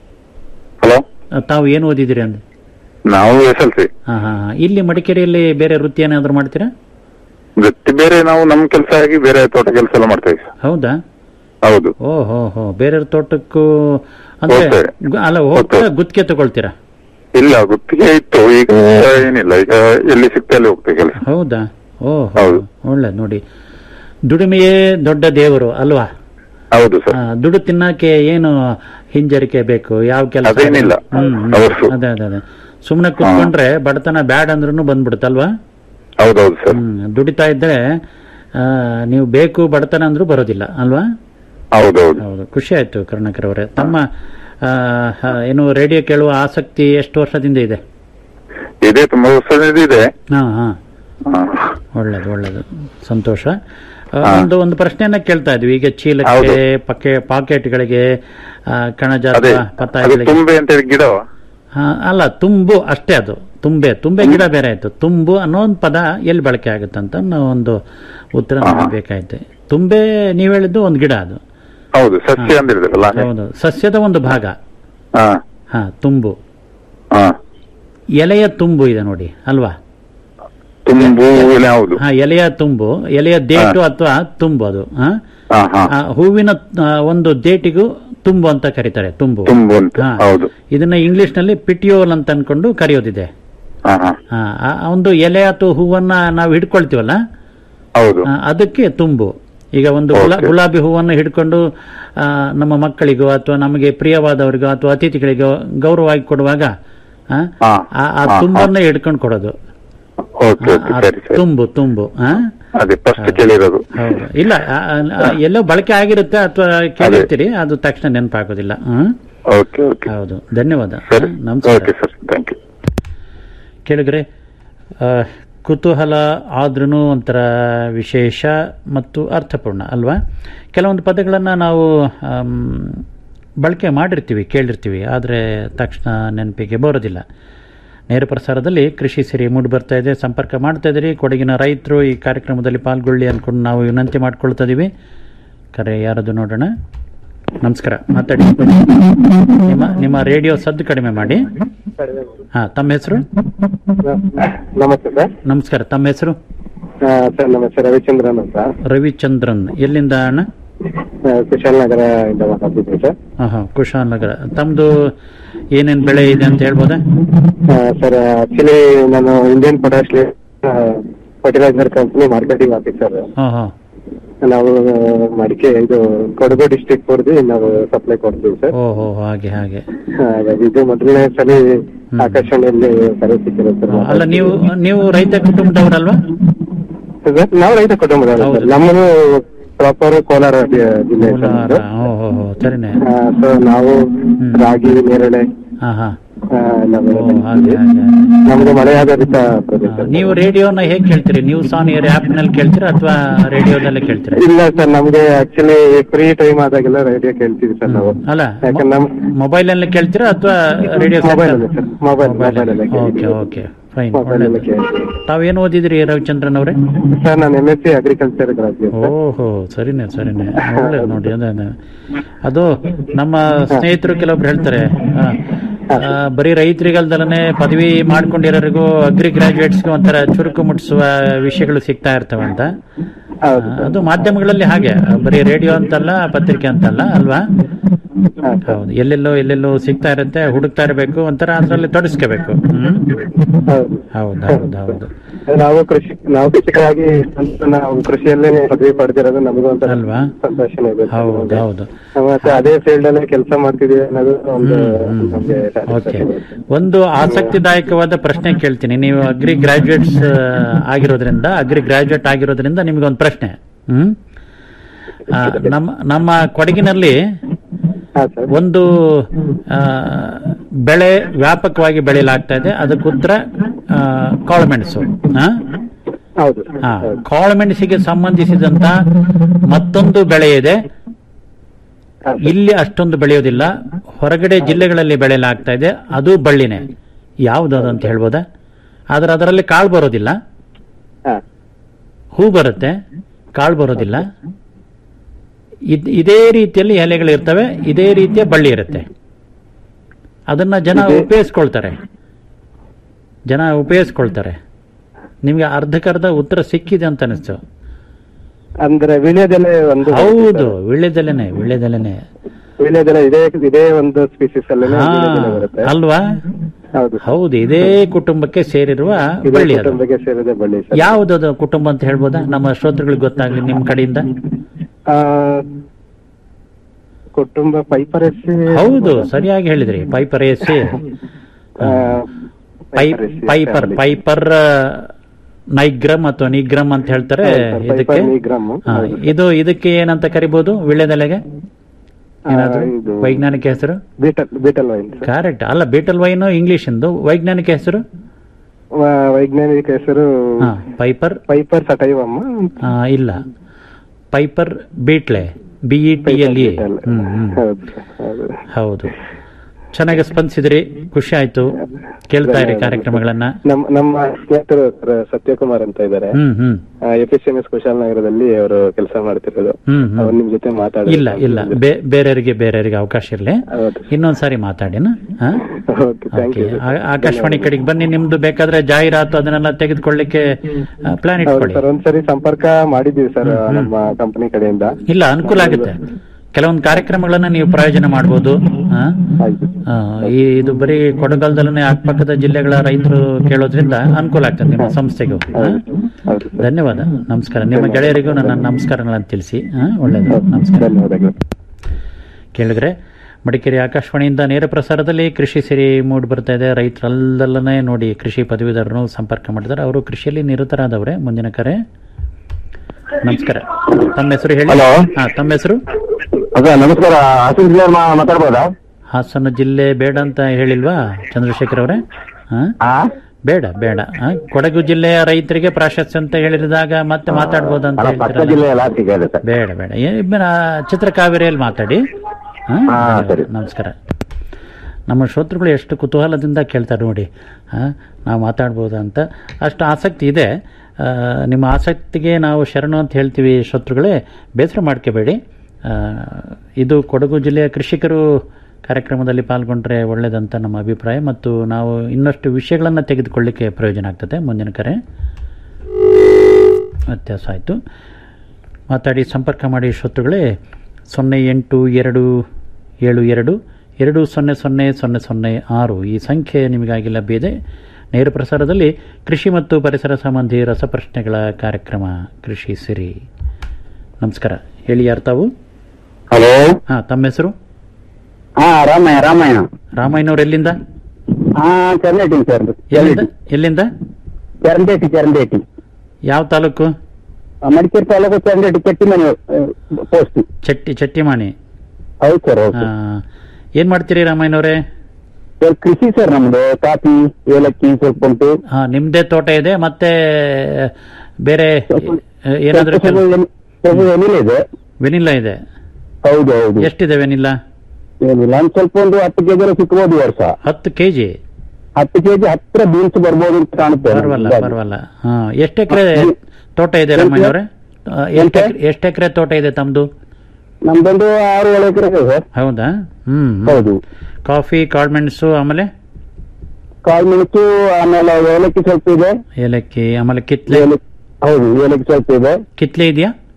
ಹಲೋ ತಾವು ಏನು ಓದಿದಿರಿ ಅಂದ ನಾವು ಎಸ್ ಎಲ್ ಸಿ ಹಾ ಹಾ ಹಾ. ಇಲ್ಲಿ ಮಡಿಕೇರಿಯಲ್ಲಿ ಬೇರೆ ವೃತ್ತಿ ಏನಾದ್ರು ಮಾಡ್ತೀರಾ ವೃತ್ತಿ ಬೇರೆ ನಾವು ನಮ್ ಕೆಲಸ ಆಗಿ ಬೇರೆ ತೋಟ ಕೆಲಸ ಎಲ್ಲ ಮಾಡ್ತಾ ಇದ್ದೀವಿ ಹೌದಾ ಹೌದು ಓ ಹೋ ಹೋ ಬೇರೆ ತೋಟಕ್ಕೂ ಅಂದ್ರೆ ಹೋಗ್ತೇವೆ. ಗು- ಅಲ್ಲ ಹೋಗ್ತಾ ಗುತ್ತಿಗೆ ತಗೊಳ್ತೀರಾ ಇಲ್ಲ ಗುತ್ತಿಗೆ ಇತ್ತು ಈಗ ಏನಿಲ್ಲ ಈಗ ಎಲ್ಲಿ ಸಿಗ್ತಾ ಅಲ್ಲಿ ಹೋಗ್ತೇವೆ ಕೆಲಸ ಹೌದಾ ಓ ಒಳ್ಳೆ ನೋಡಿ ದುಡಿಮೆಯೇ ದೊಡ್ಡ ದೇವರು ಅಲ್ವಾ ಹೌದು ಸರ್ ಆ, ದುಡ್ಡು ತಿನ್ನಕ್ಕೆ ಏನು ಹಿಂಜರಿಕೆ ಬೇಕು ಯಾವ ಕೆಲಸ ಅದೇನಿಲ್ಲ. ಹೌದು. ಅದೇ ಅದೇ ಅದೇ ಸುಮ್ಮನೆ ಕುತ್ಕೊಂಡ್ರೆ ಬಡತನ ಬ್ಯಾಡ್ ಅಂದ್ರೂ ಬಂದ್ಬಿಡುತ್ತಲ್ವಾ ಹೌದೌದು ಸರ್ ಹ್ಮ್ ದುಡಿತಾ ಇದ್ರೆ ಆ, ನೀವು ಬೇಕು ಬಡತನ ಅಂದ್ರೂ ಬರೋದಿಲ್ಲ ಅಲ್ವಾ ಹೌದೌದು ಹೌದು ಖುಷಿ ಆಯ್ತು ಕರುಣಾಕರ್ ಅವರೇ ತಮ್ಮ ಆ, ಹ, ಏನು ರೇಡಿಯೋ ಕೇಳುವ ಆಸಕ್ತಿ ಎಷ್ಟು ವರ್ಷದಿಂದ ಇದೆ ಇದೆ ತುಂಬಾ ವರ್ಷದಿಂದ ಇದೆ ಹಾ ಹಾ ಹಾ. ಒಳ್ಳೇದು ಒಳ್ಳೇದು ಸಂತೋಷ ಆ, ಒಂದು ಒಂದು ಪ್ರಶ್ನೆಯನ್ನ ಕೇಳ್ತಾ ಇದ್ವಿ ಈಗ ಚೀಲಕ್ಕೆ ಹೌದು. ಪಕ್ಕೆ ಪಾಕೆಟ್ಗಳಿಗೆ ಆ, ಕಣಜ ಅದೇ ಅಥವಾ ಅದು ಪತ್ತಾಯಗಳಿಗೆ ತುಂಬೆ ಅಂತ ಹೇಳಿ ಗಿಡ ಆ, ಅಲ್ಲ ತುಂಬು ಅಷ್ಟೇ ಅದು ತುಂಬೆ ತುಂಬೆ ಗಿಡ ಬೇರೆ ಆಯ್ತು ತುಂಬು ಅನ್ನೋ ಒಂದು ಪದ ಎಲ್ಲಿ ಬಳಕೆ ಆಗುತ್ತೆ ಅಂತ ನಾವು ಒಂದು ಉತ್ತರ ನಮಗೆ ಬೇಕಾಯ್ತು ತುಂಬೆ ನೀವ್ ಹೇಳಿದ್ದು ಒಂದು ಗಿಡ ಅದು ಹೌದು ಸಸ್ಯ ಅಂತ ಹೇಳಿದ್ರಲ್ಲ ಹೌದು ಸಸ್ಯದ ಒಂದು ಭಾಗ ಹಾ ಹಾ ತುಂಬು ಹಾ ಎಲೆಯ ತುಂಬು ಇದೆ ನೋಡಿ ಅಲ್ವಾ ತುಂಬು ಎಲೆ ಹೌದು ಹಾ ಎಲೆಯ ತುಂಬು ಎಲೆಯ ದೇಟು ಅಥವಾ ತುಂಬು ಅದು ಹಾ ಹಾ ಹಾ ಆ ಹೂವಿನ ಆ, ಒಂದು ದೇಟಿಗೂ ತುಂಬು ಅಂತ ಕರೀತಾರೆ ತುಂಬು ತುಂಬು ಅಂತ ಹಾ. ಹೌದು ಇದನ್ನ ಇಂಗ್ಲಿಷ್ ನಲ್ಲಿ ಪಿಟಿಯೋಲ್ ಅಂತ ಅನ್ಕೊಂಡು ಕರೆಯೋದಿದೆ ಹಾ ಹಾ ಆ, ಆ ಒಂದು ಎಲೆ ಅಥವಾ ಹೂವನ್ನ ನಾವು ಹಿಡ್ಕೊಳ್ತೀವಲ್ಲ ಹೌದು ಆ, ಅದಕ್ಕೆ ತುಂಬು ಈಗ ಒಂದು ಗುಲಾ- Okay. ಗುಲಾಬಿ ಹೂವನ್ನು ಹಿಡ್ಕೊಂಡು ಆ, ನಮ್ಮ ಮಕ್ಕಳಿಗೋ ಅಥವಾ ನಮಗೆ ಪ್ರಿಯವಾದವರಿಗೋ ಅಥವಾ ಅತಿಥಿಗಳಿಗೋ ಗೌರವವಾಗಿ ಕೊಡುವಾಗ ಆ, ಹಾ. ಆ- ಆ ಹಾ, ತುಂಬನ್ನ ಹಿಡ್ಕೊಂಡು ಕೊಡೋದು ಓಕೆ ಓಕೆ ಆ ಸರಿ ಸರಿ ತುಂಬು ತುಂಬು ಆ? ಅದೇ ಫಸ್ಟ್ ಕೇಳಿರೋದು ಹೌದು ಇಲ್ಲ ಆ, ಆ, ಎಲ್ಲೋ ಬಳಕೆ ಆಗಿರುತ್ತೆ ಅಥವಾ ಕೇಳಿರ್ತೀರಿ ಅದು ತಕ್ಷಣ ನೆನಪಾಗೋದಿಲ್ಲ ಹ್ಮ್ ಓಕೆ ಓಕೆ ಹೌದು ಧನ್ಯವಾದ ಸರಿ ನಮಸ್ಕಾರ ಓಕೆ ಸರ್ ಥ್ಯಾಂಕ್ ಯು ಕೇಳಿದ್ರೆ ಆ, ಕುತೂಹಲ ಆದ್ರೂ ಒಂಥರ ವಿಶೇಷ ಮತ್ತು ಅರ್ಥಪೂರ್ಣ ಅಲ್ವಾ ಕೆಲವೊಂದು ಪದಗಳನ್ನು ನಾವು ಆಮ್, ಬಳಕೆ ಮಾಡಿರ್ತೀವಿ ಕೇಳಿರ್ತೀವಿ ಆದರೆ ತಕ್ಷಣ ನೆನಪಿಗೆ ಬರೋದಿಲ್ಲ ನೇರ ಪ್ರಸಾರದಲ್ಲಿ ಕೃಷಿ ಸಿರಿ ಮೂಡಿ ಬರ್ತಾ ಇದೆ ಸಂಪರ್ಕ ಮಾಡ್ತಾ ಇದ್ದೀರಿ ಕೊಡಗಿನ ರೈತರು ಈ ಕಾರ್ಯಕ್ರಮದಲ್ಲಿ ಪಾಲ್ಗೊಳ್ಳಿ ಅಂದ್ಕೊಂಡು ನಾವು ವಿನಂತಿ ಮಾಡ್ಕೊಳ್ತಾ ಇದೀವಿ ಕರೆ ಯಾರದು ನೋಡೋಣ ನಮಸ್ಕಾರ ಮಾತಾಡಿ ನಿಮ್ಮ ನಿಮ್ಮ ರೇಡಿಯೋ ಸದ್ದು ಕಡಿಮೆ ಮಾಡಿ ಹಾ ತಮ್ಮ ಹೆಸರು ನಮಸ್ತೆ ಸರ್ ನಮಸ್ಕಾರ ತಮ್ಮ ಹೆಸರು ಆ, ಸರ್ ನಮ್ಮ ಹೆಸರು ರವಿಚಂದ್ರನ್ ಅಂತ ರವಿಚಂದ್ರನ್ ಎಲ್ಲಿಂದ ಅಣ್ಣ ಆ, ಕುಶಾಲನಗರ ಇಂದ ಮಾತಾಡ್ತಿದ್ದೀನಿ ಸರ್ ಹಾ ಹಾ ಕುಶಾಲನಗರ ತಮ್ದು ಏನೇನ್ ಬೆಳೆ ಇದೆ ಅಂತ ಹೇಳ್ಬೋದಾ ಆ, ಸರ್ ಆಕ್ಚುಲಿ ನಾನು Indian potash fertiliser company marketing officer ಹಾ ಹಾ ನಾವು ಮಡಿಕೆ ಇದು ಕೊಡಗು ಡಿಸ್ಟ್ರಿಕ್ಟ್ ಹೊರದಿ ನಾವು ಸಪ್ಲೈ ಕೊಡ್ತೀವಿ ಸರ್ ಓ ಹೋ ಹಾಗೆ ಹಾಗೆ ಹಾಗಾಗಿ ಇದು ಮೊದಲನೇ ಸಲ ಆಕಾಶವಾಣಿಯಲ್ಲಿ ಕರೆ ಸಿಕ್ಕಿರೋದು ಸರ್ ಅಲ್ಲ ನೀವು ನೀವು ರೈತ ಕುಟುಂಬದವರಲ್ವಾ ಸರ್, ನಾವು ರೈತ ಕುಟುಂಬದವರು ಸರ್ ನಮ್ಮದು ಪ್ರಾಪರ್ ಕೋಲಾರ ಜಿ- ಜಿಲ್ಲೆ ಸರ್ ಕೋಲಾರ ನಮ್ದು. ಓ ಹೋ ಹೋ ಸರಿನೇ ಆ, ಸೊ ನಾವು ರಾಗಿ ನೇರಳೆ ಹಾ ಹಾ ಆ, ನಾವು ಓ ಹಾಗೆ ಹಾಗೆ ನಮ್ದು ಮಳೆ ಆಧಾರಿತ ಪ್ರದೇಶ ನೀವು ರೇಡಿಯೋನ ಹೇಗೆ ಕೇಳ್ತೀರಿ ನ್ಯೂಸ್ ಆನ್ ಏರ್ ಆಪ್ ನಲ್ಲಿ ಕೇಳ್ತೀರಾ ಅಥವಾ ರೇಡಿಯೋದಲ್ಲೇ ಕೇಳ್ತೀರಾ ಇಲ್ಲ ಸರ್ ನಮ್ಗೆ ಆಕ್ಚುಲಿ ಫ್ರೀ ಟೈಮ್ ಆದಾಗೆಲ್ಲ ರೇಡಿಯೋ ಕೇಳ್ತೀವಿ ಸರ್ ನಾವು ಅಲ್ಲ ಯಾಕಂದ್ರೆ ನಮ್ ಮೊಬೈಲ್ ಅಲ್ಲಿ ಕೇಳ್ತೀರಾ ಅಥವಾ ರೇಡಿಯೋ ಮೊಬೈಲ್ ಅಲ್ಲಿ ಸರ್ ಮೊಬೈಲ್ ಮೊಬೈಲ್ ಅಲ್ಲೇ ಓಕೆ ಓಕೆ ಫೈನ್ ಮೊಬೈಲ್ ಅಲ್ಲೇ ಕೇಳ್ತೀವಿ ತಾವೇನು ಓದಿದ್ರಿ ರವಿಚಂದ್ರನ್ ಅವರೇ ಸರ್ ನಾನು M S C agriculture graduate ಓಹೋ ಸರಿನೇ ಸರಿನೇ ಒಳ್ಳೇದು ನೋಡಿ ಅದೇ ಅದೇ. ಅದು ನಮ್ಮ ಸ್ನೇಹಿತರು ಕೆಲವೊಬ್ರು ಹೇಳ್ತಾರೆ ಆ, ಆ, ಬರೀ ರೈತರಿಗಲ್ದಲನೆ ಪದವಿ ಮಾಡ್ಕೊಂಡಿರೋರಿಗೂ ಅಗ್ರಿ ಗ್ರಾಜುಯೇಟ್ಸ್ಗೂ ಒಂಥರ ಚುರುಕು ಮುಟ್ಟಿಸುವ ವಿಷಯಗಳು ಸಿಗ್ತಾ ಇರ್ತವೆ ಅಂತ ಆ, ಅದು ಮಾಧ್ಯಮಗಳಲ್ಲಿ ಹಾಗೆ ಬರೀ ರೇಡಿಯೋ ಅಂತಲ್ಲ ಪತ್ರಿಕೆ ಅಂತಲ್ಲ ಅಲ್ವಾ ಹೌದು ಎಲ್ಲೆಲ್ಲೋ ಎಲ್ಲೆಲ್ಲೋ ಸಿಗ್ತಾ ಇರುತ್ತೆ ಹುಡುಕ್ತಾ ಇರಬೇಕು ಒಂಥರ ಅದರಲ್ಲಿ ತೊಡಸ್ಕೋಬೇಕು ಹ್ಮ್ ಹೌದು ಹೌದು ಹೌದು ನಾವು ಕೃಷಿ ನಾವು ಕೃಷಿಕರಾಗಿ ಸ್ವಂತ ನಾವು ಕೃಷಿಯಲ್ಲೇ ಪದವಿ ಪಡೆದಿರೋದು ನಮಗೂ ಒಂಥರ ಅಲ್ವಾ ಸಂತೋಷನೇ ಇದೆ ಹೌದು ಹೌದು ಮತ್ತೆ ಅದೇ ಫೀಲ್ಡ್ ಅಲ್ಲೇ ಕೆಲಸ ಮಾಡ್ತಿದೀವಿ ಅನ್ನೋದು ಒಂದು ನಮ್ಗೆ ಓಕೆ ಒಂದು ಆಸಕ್ತಿದಾಯಕವಾದ ಪ್ರಶ್ನೆ ಕೇಳ್ತೀನಿ ನೀವು ಅಗ್ರಿ ಗ್ರಾಜುಯೇಟ್ಸ್ ಆಗಿರೋದ್ರಿಂದ ಅಗ್ರಿ ಗ್ರಾಜುಯೇಟ್ ಆಗಿರೋದ್ರಿಂದ ನಿಮ್ಗೊಂದು ಪ್ರಶ್ನೆ ಹ್ಮ್ ಆ, ನಮ್ಮ ನಮ್ಮ ಕೊಡಗಿನಲ್ಲಿ ಒಂದು ಆ, ಬೆಳೆ ವ್ಯಾಪಕವಾಗಿ ಬೆಳೆಯಲಾಗ್ತಾ ಇದೆ ಅದಕ್ಕೆ ಉತ್ತರ ಆ, ಕಾಳುಮೆಣಸು ಆ? ಹೌದು ಆ, ಕಾಳುಮೆಣಸಿಗೆ ಸಂಬಂಧಿಸಿದಂತ ಮತ್ತೊಂದು ಬೆಳೆ ಇದೆ ಇಲ್ಲಿ ಅಷ್ಟೊಂದು ಬೆಳೆಯೋದಿಲ್ಲ ಹೊರಗಡೆ ಜಿಲ್ಲೆಗಳಲ್ಲಿ ಬೆಳೆಯಲಾಗ್ತಾ ಇದೆ ಅದು ಬಳ್ಳಿನೇ ಯಾವುದು ಅದು ಅಂತ ಹೇಳ್ಬೋದಾ ಆದ್ರೆ ಅದರಲ್ಲಿ ಕಾಳು ಬರೋದಿಲ್ಲ ಹೂ ಬರುತ್ತೆ ಕಾಳು ಬರೋದಿಲ್ಲ ಇದ್- ಇದೇ ರೀತಿಯಲ್ಲಿ ಎಲೆಗಳಿರ್ತವೆ ಇದೇ ರೀತಿಯ ಬಳ್ಳಿ ಇರುತ್ತೆ ಅದನ್ನ ಜನ ಉಪಯೋಗಿಸ್ಕೊಳ್ತಾರೆ ಜನ ಉಪಯೋಗಿಸ್ಕೊಳ್ತಾರೆ ನಿಮ್ಗೆ ಅರ್ಧಕ್ಕರ್ಧ ಉತ್ತರ ಸಿಕ್ಕಿದೆ ಅಂತ ಅನಿಸ್ತು ಅಂದ್ರೆ ವಿಳ್ಯದೆಲೆ ಒಂದು ಹೌದು ವಿಳ್ಯದೆಲೆನೆ ವಿಳ್ಯದೆಲೆನೆ ವಿಳ್ಯದೆಲೆ ಇದೇ ಇದೇ ಒಂದು ಸ್ಪೀಸಿಸ್ ಅಲ್ಲೇ ಹಾ, ವಿಳ್ಯದೆಲೆ ಬರುತ್ತೆ ಅಲ್ವಾ ಹೌದು ಹೌದು ಇದೇ ಕುಟುಂಬಕ್ಕೆ ಸೇರಿರುವ ಇದೇ ಬಳ್ಳಿ ಅದು ಕುಟುಂಬಕ್ಕೆ ಸೇರಿದ ಬಳ್ಳಿ ಸರ್ ಯಾವುದದು ಕುಟುಂಬ ಅಂತ ಹೇಳ್ಬೋದಾ ನಮ್ಮ ಶ್ರೋತೃಗಳಿಗೆ ಗೊತ್ತಾಗ್ಲಿ ನಿಮ್ ಕಡೆಯಿಂದ ಆ, ಕುಟುಂಬ ಪೈಪರಸಿ ಹೌದು ಸರಿಯಾಗಿ ಹೇಳಿದ್ರಿ piperaceae piper piper nigrum ಅಥವಾ ನಿಗ್ರಮ್ ಅಂತ ಹೇಳ್ತಾರೆ ಹೌದು sir, ಇದಕ್ಕೆ ಪೈಪರ್ ನಿಗ್ರಮ್. ಹಾ, ಇದು ಇದಕ್ಕೆ ಏನಂತ ಕರಿಬಹುದು ವಿಳ್ಯದೆಲೆಗೆ ಏನಾದ್ರು ಇದು ವೈಜ್ಞಾನಿಕ ಹೆಸರು betel betel vine sir. Correct ಅಲ್ಲ ಬೀಟಲ್ ವೈನ್ ಇಂಗ್ಲಿಷ್ ಇಂದು ವೈಜ್ಞಾನಿಕ ಹೆಸರು ವ- ವೈಜ್ಞಾನಿಕ ಹೆಸರು ಹಾ, ಪೈಪರ್ ಪೈಪರ್ ಸಟೈವಮ್ಮ ಆ, ಇಲ್ಲ piper betle B E T L E hmm hmm ಹೌದು ಹೌದು ಹೌದು ಚೆನ್ನಾಗಿ ಸ್ಪಂದಿಸಿದ್ರಿ ಖುಷಿ ಆಯ್ತು ಕೇಳ್ತಾ ಇರಿ ಕಾರ್ಯಕ್ರಮಗಳನ್ನ ನಮ್ಮ ನಮ್ಮ ಸ್ನೇಹಿತರು ಸರ್ ಸತ್ಯಕುಮಾರ್ ಅಂತ ಇದ್ದಾರೆ ಹ್ಮ್ ಹ್ಮ್ ಎಫಿಸಿಎಂಎಸ್ ಕುಶಾಲನಗರದಲ್ಲಿ ಅವರು ಕೆಲಸ ಮಾಡ್ತಿರೋದು ಹ್ಮ್ ಹ್ಮ್ ಅವ್ರು ನಿಮ್ ಜೊತೆ ಮಾತಾಡ ಇಲ್ಲ ಇಲ್ಲ ಬೇ- ಬೇರೆಯವರಿಗೆ ಬೇರೆಯವರಿಗೆ ಅವಕಾಶ ಇರಲಿ ಇನ್ನೊಂದ್ಸಾರಿ ಮಾತಾಡಿನ ಹಾ? Okay. ಆ- ಆಕಾಶವಾಣಿ ಕಡೆಗೆ ಬನ್ನಿ ನಿಮ್ದು ಬೇಕಾದ್ರೆ ಜಾಹೀರಾತು ಅದನ್ನೆಲ್ಲ ತೆಗೆದುಕೊಳ್ಳಿಕ್ಕೆ ಪ್ಲಾನ್ ಹೌದು ಇಟ್ಕೊಳ್ಳಿ ಸರ್ ಒಂದ್ಸರಿ ಸಂಪರ್ಕ ಮಾಡಿದೀವಿ ಸರ್ ನಮ್ಮ ಕಂಪನಿ ಕಡೆಯಿಂದ ಇಲ್ಲ ಅನುಕೂಲ ಆಗುತ್ತೆ ಕೆಲವೊಂದು ಕಾರ್ಯಕ್ರಮಗಳನ್ನ ನೀವು ಪ್ರಯೋಜನ ಮಾಡಬಹುದು ಈ ಇದು ಬರೀ ಕೊಡಗಲ್ದಲ್ಲೇ ಅಕ್ಕಪಕ್ಕದ ಜಿಲ್ಲೆಗಳ ರೈತರು ಕೇಳೋದ್ರಿಂದ ಅನುಕೂಲ ಆಗ್ತದೆ ನಿಮ್ಮ ಸಂಸ್ಥೆಗೂ ಹಾ? ಧನ್ಯವಾದ ನಮಸ್ಕಾರ ನಿಮ್ಮ ಗೆಳೆಯರಿಗೂ ನನ್ನ ನಮಸ್ಕಾರಗಳನ್ನು ತಿಳಿಸಿ ಹಾ? ಒಳ್ಳೆಯದು ನಮಸ್ಕಾರ ಕೇಳಿದ್ರೆ ಮಡಿಕೇರಿ ಆಕಾಶವಾಣಿಯಿಂದ ನೇರ ಪ್ರಸಾರದಲ್ಲಿ ಕೃಷಿ ಸಿರಿ ಮೂಡ್ ಬರ್ತಾ ಇದೆ ರೈತರಲ್ಲದಲ್ಲೇ ನೋಡಿ ಕೃಷಿ ಪದವೀಧರರು ಸಂಪರ್ಕ ಮಾಡಿದ್ದಾರೆ ಅವರು ಕೃಷಿಯಲ್ಲಿ ನಿರತರಾದವರೇ ಮುಂದಿನ ಕರೆ ನಮಸ್ಕಾರ ತಮ್ಮ ಹೆಸರು ಹೇಳಿ Hello. ಹಾ ತಮ್ಮ ಹೆಸರು ಅದ ನಮಸ್ಕಾರ ಹಾಸನ ಜಿಲ್ಲೆ ಮಾತಾಡ್ಬೋದಾ ಹಾಸನ ಜಿಲ್ಲೆ ಬೇಡ ಅಂತ ಹೇಳಿಲ್ವಾ ಚಂದ್ರಶೇಖರ್ ಅವರೇ ಹಾ? ಬೇಡ ಬೇಡ ಹಾ? ಕೊಡಗು ಜಿಲ್ಲೆಯ ರೈತರಿಗೆ ಪ್ರಾಶಸ್ತ್ಯ ಅಂತ ಹೇಳಿದಾಗ ಮತ್ತೆ ಮಾತಾಡ್ಬೋದು ಅಂತ ಅಲ್ಲ, ಪಕ್ಕ ಹೇಳ್ತೀರಲ್ಲ? ಜಿಲ್ಲೆ ಎಲ್ಲ ಸಿಗಲ್ಲ ಸರ್ ಬೇಡ ಬೇಡ ಏ- ಇಬ್ಬರ ಚಿತ್ರಕಾವೇರಿಯಲ್ಲಿ ಮಾತಾಡಿ ಹಾ? ಹಾ, ಸರಿ. ನಮಸ್ಕಾರ ನಮ್ಮ ಶ್ರೋತೃಗಳು ಎಷ್ಟು ಕುತೂಹಲದಿಂದ ಕೇಳ್ತಾರೆ ನೋಡಿ ಹಾ? ನಾವು ಮಾತಾಡ್ಬೋದು ಅಂತ ಅಷ್ಟು ಆಸಕ್ತಿ ಇದೆ ಆ, ನಿಮ್ಮ ಆಸಕ್ತಿಗೆ ನಾವು ಶರಣು ಅಂತ ಹೇಳ್ತೀವಿ ಶ್ರೋತೃಗಳೇ ಬೇಸರ ಮಾಡ್ಕೋಬೇಡಿ ಆ, ಇದು ಕೊಡಗು ಜಿಲ್ಲೆಯ ಕೃಷಿಕರು ಕಾರ್ಯಕ್ರಮದಲ್ಲಿ ಪಾಲ್ಗೊಂಡ್ರೆ ಒಳ್ಳೆಯದಂತ ನಮ್ಮ ಅಭಿಪ್ರಾಯ ಮತ್ತು ನಾವು ಇನ್ನಷ್ಟು ವಿಷಯಗಳನ್ನು ತೆಗೆದುಕೊಳ್ಳಿಕ್ಕೆ ಪ್ರಯೋಜನ ಆಗ್ತದೆ ಮುಂದಿನ ಕರೆ ವ್ಯತ್ಯಾಸ ಆಯಿತು ಮಾತಾಡಿ ಸಂಪರ್ಕ ಮಾಡಿ ಶ್ರೋತೃಗಳೇ ಸೊನ್ನೆ ಎಂಟು ಎರಡು ಏಳು ಎರಡು ಎರಡು ಸೊನ್ನೆ ಸೊನ್ನೆ ಸೊನ್ನೆ ಸೊನ್ನೆ ಆರು ಈ ಸಂಖ್ಯೆ ನಿಮಗಾಗಿ ಲಭ್ಯ ಇದೆ ನೇರ ಪ್ರಸಾರದಲ್ಲಿ ಕೃಷಿ ಮತ್ತು ಪರಿಸರ ಸಂಬಂಧಿ ರಸಪ್ರಶ್ನೆಗಳ ಕಾರ್ಯಕ್ರಮ ಕೃಷಿ ಸಿರಿ ನಮಸ್ಕಾರ ಹೇಳಿ ಯಾರು ತಾವು ಹಲೋ ಹಾಂ ತಮ್ಮ ಹೆಸರು ಹಾ ರಾಮಯ್ಯ ರಾಮಯ್ಯ ರಾಮಯ್ಯನವ್ರು ಎಲ್ಲಿಂದ ಹಾ ಚರಂಡೇಟಿ ಸರ್ ಎಲ್ಲಿಂದ ಎಲ್ಲಿಂದ ಚರಂಡೇಟಿ ಚರಂಡೇಟಿ ಯಾವ ತಾಲೂಕು ಮಡಿಕೇರಿ ತಾಲೂಕು ಚರಂಡೇಟಿ ಕೆಟ್ಟಿಮನೆ ಪೋಸ್ಟ್ ಚಟ್ಟಿ ಚಟ್ಟಿಮಾಣಿ ಹೌದು ಸರ್ ಹೌದು ಆ, ಏನ್ ಮಾಡ್ತೀರಿ ರಾಮಯ್ಯನವರೇ ಸರ್ ಕೃಷಿ ಸರ್ ನಮ್ದು ಕಾಫಿ ಏಲಕ್ಕಿ ಸ್ವಲ್ಪ ಉಂಟು ಹಾ ನಿಮ್ದೇ ತೋಟ ಇದೆ ಮತ್ತೆ ಬೇರೆ ಏನಾದ್ರೂ ಸ್ವಲ್ಪ ಸ್ವಲ್ಪ ಸ್ವಲ್ಪ ಏನಿಲ್ಲ ಇದೆ ವೆನಿಲ್ಲಾ ಇದೆ ಹೌದು ಹೌದು ಎಷ್ಟಿದೆ ವೆನಿಲ್ಲಾ ಏನಿಲ್ಲ ಒಂದ್ ಸ್ವಲ್ಪ ಒಂದು ಹತ್ತು ಕೆಜಿ ಸಿಕ್ಬೋದು ಈ ವರ್ಷ ಹತ್ತು ಕೆಜಿ ಹತ್ತು ಕೆಜಿ ಹತ್ರ ಬೀನ್ಸ್ ಬರ್ಬೋದು ಅಂತ ಕಾಣುತ್ತೆ ಪರವಲ್ಲ ಪರವಲ್ಲ ಹಾ ಎಷ್ಟು ಎಕರೆ ತೋಟ ಇದೆ ರಾಮಯ್ಯನವ್ರೆ ಎಷ್ಟು ಎಕರೆ ತೋಟ ಇದೆ ತಮ್ದು ನಮ್ದೊಂದು ಆರು ಏಳು ಎಕರೆ ಇದೆ ಸರ್ ಹೌದಾ ಹ್ಮ್ ಹ್ಮ್. ಹೌದು ಕಾಫಿ ಕಾಳ್ಮೆಣಸು ಆಮೇಲೆ ಕಾಳು ಮೆಣಸು ಆಮೇಲೆ ಏಲಕ್ಕಿ ಸ್ವಲ್ಪ ಇದೆ ಏಲಕ್ಕಿ ಆಮೇಲೆ ಕಿತ್ಲೆ ಹೌದು ಏಲಕ್ಕಿ ಸ್ವಲ್ಪ ಇದೆ ಕಿತ್ಲೆ ಇದೆಯಾ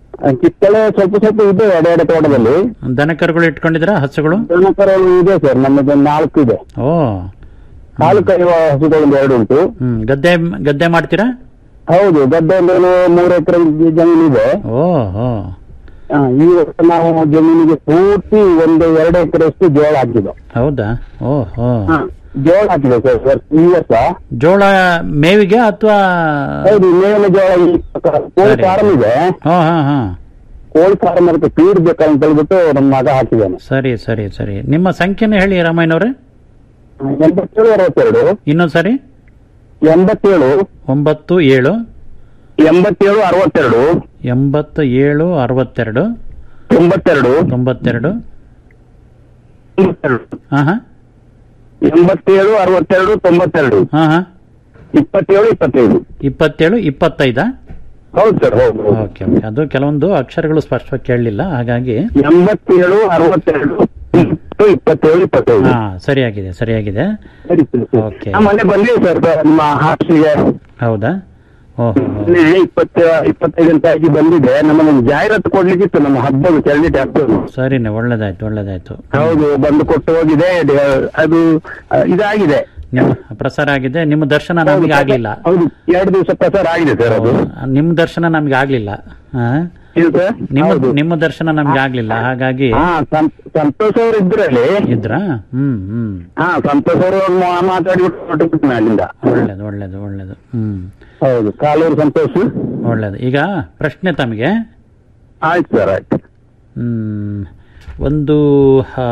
ಕಿತ್ತಳೆ ಸ್ವಲ್ಪ ಸ್ವಲ್ಪ ಇದೆ ಎಡೆ ಎಡೆ ತೋಟದಲ್ಲಿ ದನ ಕರುಗಳು ಇಟ್ಕೊಂಡಿದ್ರ ಹಸುಗಳು ದನಕರಗಳು ಇದೆ ಸರ್ ನಮ್ಮದು ನಾಲ್ಕು ಇದೆ ಓ ಹಾಲು ಕರೆಯುವ ಹಸುಗಳು ಒಂದು ಎರಡು ಉಂಟು ಹ್ಮ್ ಗದ್ದೆ ಗದ್ದೆ ಮಾಡ್ತೀರಾ ಹೌದು ಗದ್ದೆ ಒಂದು ಮೂರು ಎಕರೆ ಜಮೀನು ಇದೆ ಓ ಹೋ ಆ, ಈ ವರ್ಷ ನಾವು ಜಮೀನಿಗೆ ಪೂರ್ತಿ ಒಂದು ಎರಡು ಎಕರೆಷ್ಟು ಜೋಳ ಹಾಕಿದ್ದು ಹೌದಾ ಓ ಹೋ ಜೋಳ ಹಾಕಿದೆ ಸರ್ ಸರ್ ಈ ವರ್ಷ ಜೋಳ ಮೇವಿಗೆ ಅಥವಾ ಹೌದು ಮೇವಿನ ಜೋಳ ಈ ಕೋಳಿ ಸರಿ. ಫಾರಂ ಇದೆ ಹಾ ಹಾ ಹಾ ಕೋಳಿ ಫಾರಂ ಅದಕ್ಕೆ ಫೀಡ್ ಬೇಕಂತ ಹೇಳ್ಬಿಟ್ಟು ನಮ್ಮ ಮಗ ಹಾಕಿದ್ದಾನೆ ಸರಿ ಸರಿ ಸರಿ ನಿಮ್ಮ ಸಂಖ್ಯೆನ ಹೇಳಿ ರಾಮಯ್ಯನವ್ರೆ ಎಂಬತ್ತೇಳು ಅರವತ್ತೆರಡು ಇನ್ನೊಂದು ಸರಿ ಎಂಬತ್ತೇಳು ಒಂಬತ್ತು ಏಳು ಎಂಬತ್ತೇಳು ಅರವತ್ತೆರಡು ಎಂಬತ್ತು ಏಳು ಅರವತ್ತೆರಡು ತೊಂಬತ್ತೆರಡು ತೊಂಬತ್ತೆರಡು ತೊಂಬತ್ತೆರಡು ಹಾ ಹಾ ಎಂಬತ್ತೇಳು ಅರವತ್ತೆರಡು ತೊಂಬತ್ತೆರಡು ಹಾ ಹಾ ಇಪ್ಪತ್ತೇಳು ಇಪ್ಪತ್ತೈದು ಇಪ್ಪತ್ತೇಳು ಇಪ್ಪತ್ತೈದಾ ಹೌದು ಸರ್ ಹೌದು ಹೌದು. ಓಕೆ ಓಕೆ ಅದು ಕೆಲವೊಂದು ಅಕ್ಷರಗಳು ಸ್ಪಷ್ಟವಾಗಿ ಕೇಳಲಿಲ್ಲ ಹಾಗಾಗಿ ಎಂಬತ್ತೇಳು ಅರವತ್ತೆರಡು ಇಪ್ಪತ್ತು, ಇಪ್ಪತ್ತೇಳು ಇಪ್ಪತ್ತೈದು ಹಾ ಸರಿಯಾಗಿದೆ ಸರಿಯಾಗಿದೆ ಸರಿ ಸರ್ ಸರ್. ಓಕೆ ನಾ ಮೊನ್ನೆ ಬಂದಿವಿ ಸರ್ ನಿಮ್ಮ ಹಾಸ್ಟೆಲ್ಗೆ ಹೌದಾ ಓಹೋ ಮೊನ್ನೆ ಇಪ್ಪತ್ತ ಇಪ್ಪತ್ತೈದು ಅಂತ ಆಗಿ ಬಂದಿದೆ ನಮ್ಮನ್ನು ಜಾಹೀರಾತು ಕೊಡ್ಲಿಕ್ಕಿತ್ತು ನಮ್ಮ ಹಬ್ಬದ ಕ್ಯಾಂಡಿಡೇಟ್ ಹಬ್ಬದ ಸರಿನೆ ಒಳ್ಳೇದಾಯ್ತು ಒಳ್ಳೇದಾಯ್ತು ಹೌದು ಬಂದು ಕೊಟ್ಟು ಹೋಗಿದೆ ಡ- ಅದು ಆ, ಇದಾಗಿದೆ ನಿಮ್ಮ ಪ್ರಸಾರ ಆಗಿದೆ ನಿಮ್ಮ ದರ್ಶನ ನಮಗೆ ಆಗ್ಲಿಲ್ಲ ಹೌದು ಎರಡು ದಿವಸ ಪ್ರಸಾರ ಆಗಿದೆ ಸರ್ ಅದು ನಿಮ್ಮ ದರ್ಶನ ನಮ್ಗೆ ಆಗ್ಲಿಲ್ಲ ಹಾ? ಇದು ಸರ್ ನಿಮ್ಮ ಹೌದು. ನಿಮ್ಮ ದರ್ಶನ ನಮ್ಗೆ ಆಗ್ಲಿಲ್ಲ ಹಾಗಾಗಿ ಹಾ ಸಂ- ಸಂತೋಷ್ ಅವರು ಇದ್ರಲ್ಲಿ ಇದ್ರಾ ಹ್ಮ್ ಹ್ಮ್ ಹಾ ಸಂತೋಷ್ ಅವರು ಮಾ- ಮಾತಾಡಿಬಿಟ್ಟು ಹೊರಟುಬಿಟ್ರು ಅಲ್ಲಿಂದ ಒಳ್ಳೇದು ಒಳ್ಳೇದು ಒಳ್ಳೇದು ಹ್ಮ್ ಹೌದು ಕಾಲೂರು ಸಂತೋಷ್ ಒಳ್ಳೇದು ಈಗ ಪ್ರಶ್ನೆ ತಮಗೆ ಆಯ್ತು ಸರ್ ಆಯ್ತು ಹ್ಮ್, ಒಂದು ಆ,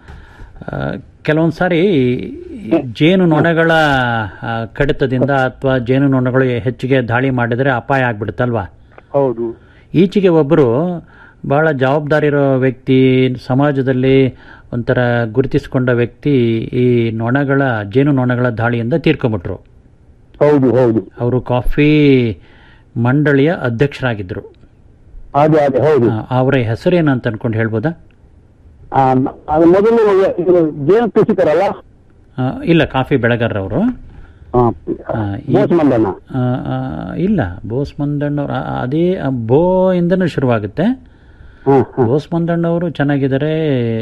ಆ, ಕೆಲವೊಂದು ಸಾರಿ ಜೇನು ನೊಣಗಳ ಆ, ಕಡಿತದಿಂದ ಅಥವಾ ಜೇನು ನೊಣಗಳು ಹೆಚ್ಚಿಗೆ ದಾಳಿ ಮಾಡಿದರೆ ಅಪಾಯ ಆಗ್ಬಿಡುತ್ತಲ್ವಾ ಹೌದು ಈಚೆಗೆ ಒಬ್ಬರು ಬಹಳ ಜವಾಬ್ದಾರಿ ಇರೋ ವ್ಯಕ್ತಿ ಸಮಾಜದಲ್ಲಿ ಒಂಥರ ಗುರುತಿಸಿಕೊಂಡ ವ್ಯಕ್ತಿ ಈ ನೊಣಗಳ ಜೇನು ನೊಣಗಳ ದಾಳಿಯಿಂದ ತೀರ್ಕೊಂಬಿಟ್ರು ಹೌದು ಹೌದು ಅವರು ಕಾಫಿ ಮಂಡಳಿಯ ಅಧ್ಯಕ್ಷರಾಗಿದ್ದರು ಅದೇ ಅದೇ ಹೌದು ಆ, ಅವರ ಹೆಸರೇನು ಅಂತ ಅನ್ಕೊಂಡು ಹೇಳ್ಬೋದಾ ಆ, ಅದು ಮೊದಲು ಇದು ಜೇನು ಕೃಷಿಕರಲ್ಲ ಆ, ಇಲ್ಲ ಕಾಫಿ ಬೆಳೆಗಾರರವರು ಆ, ಆ, ಈ- ಬೋಸ್ ಮಂದಣ್ಣ ಆ, ಆ, ಇಲ್ಲ ಬೋಸ್ ಮಂದಣ್ಣವ್ರು ಆ, ಅದೇ ಆ, ಬೋ ಇಂದನೂ ಶುರುವಾಗುತ್ತೆ ಬೋಸ್ ಮಂದಣ್ಣವರು ಚೆನ್ನಾಗಿದ್ದಾರೆ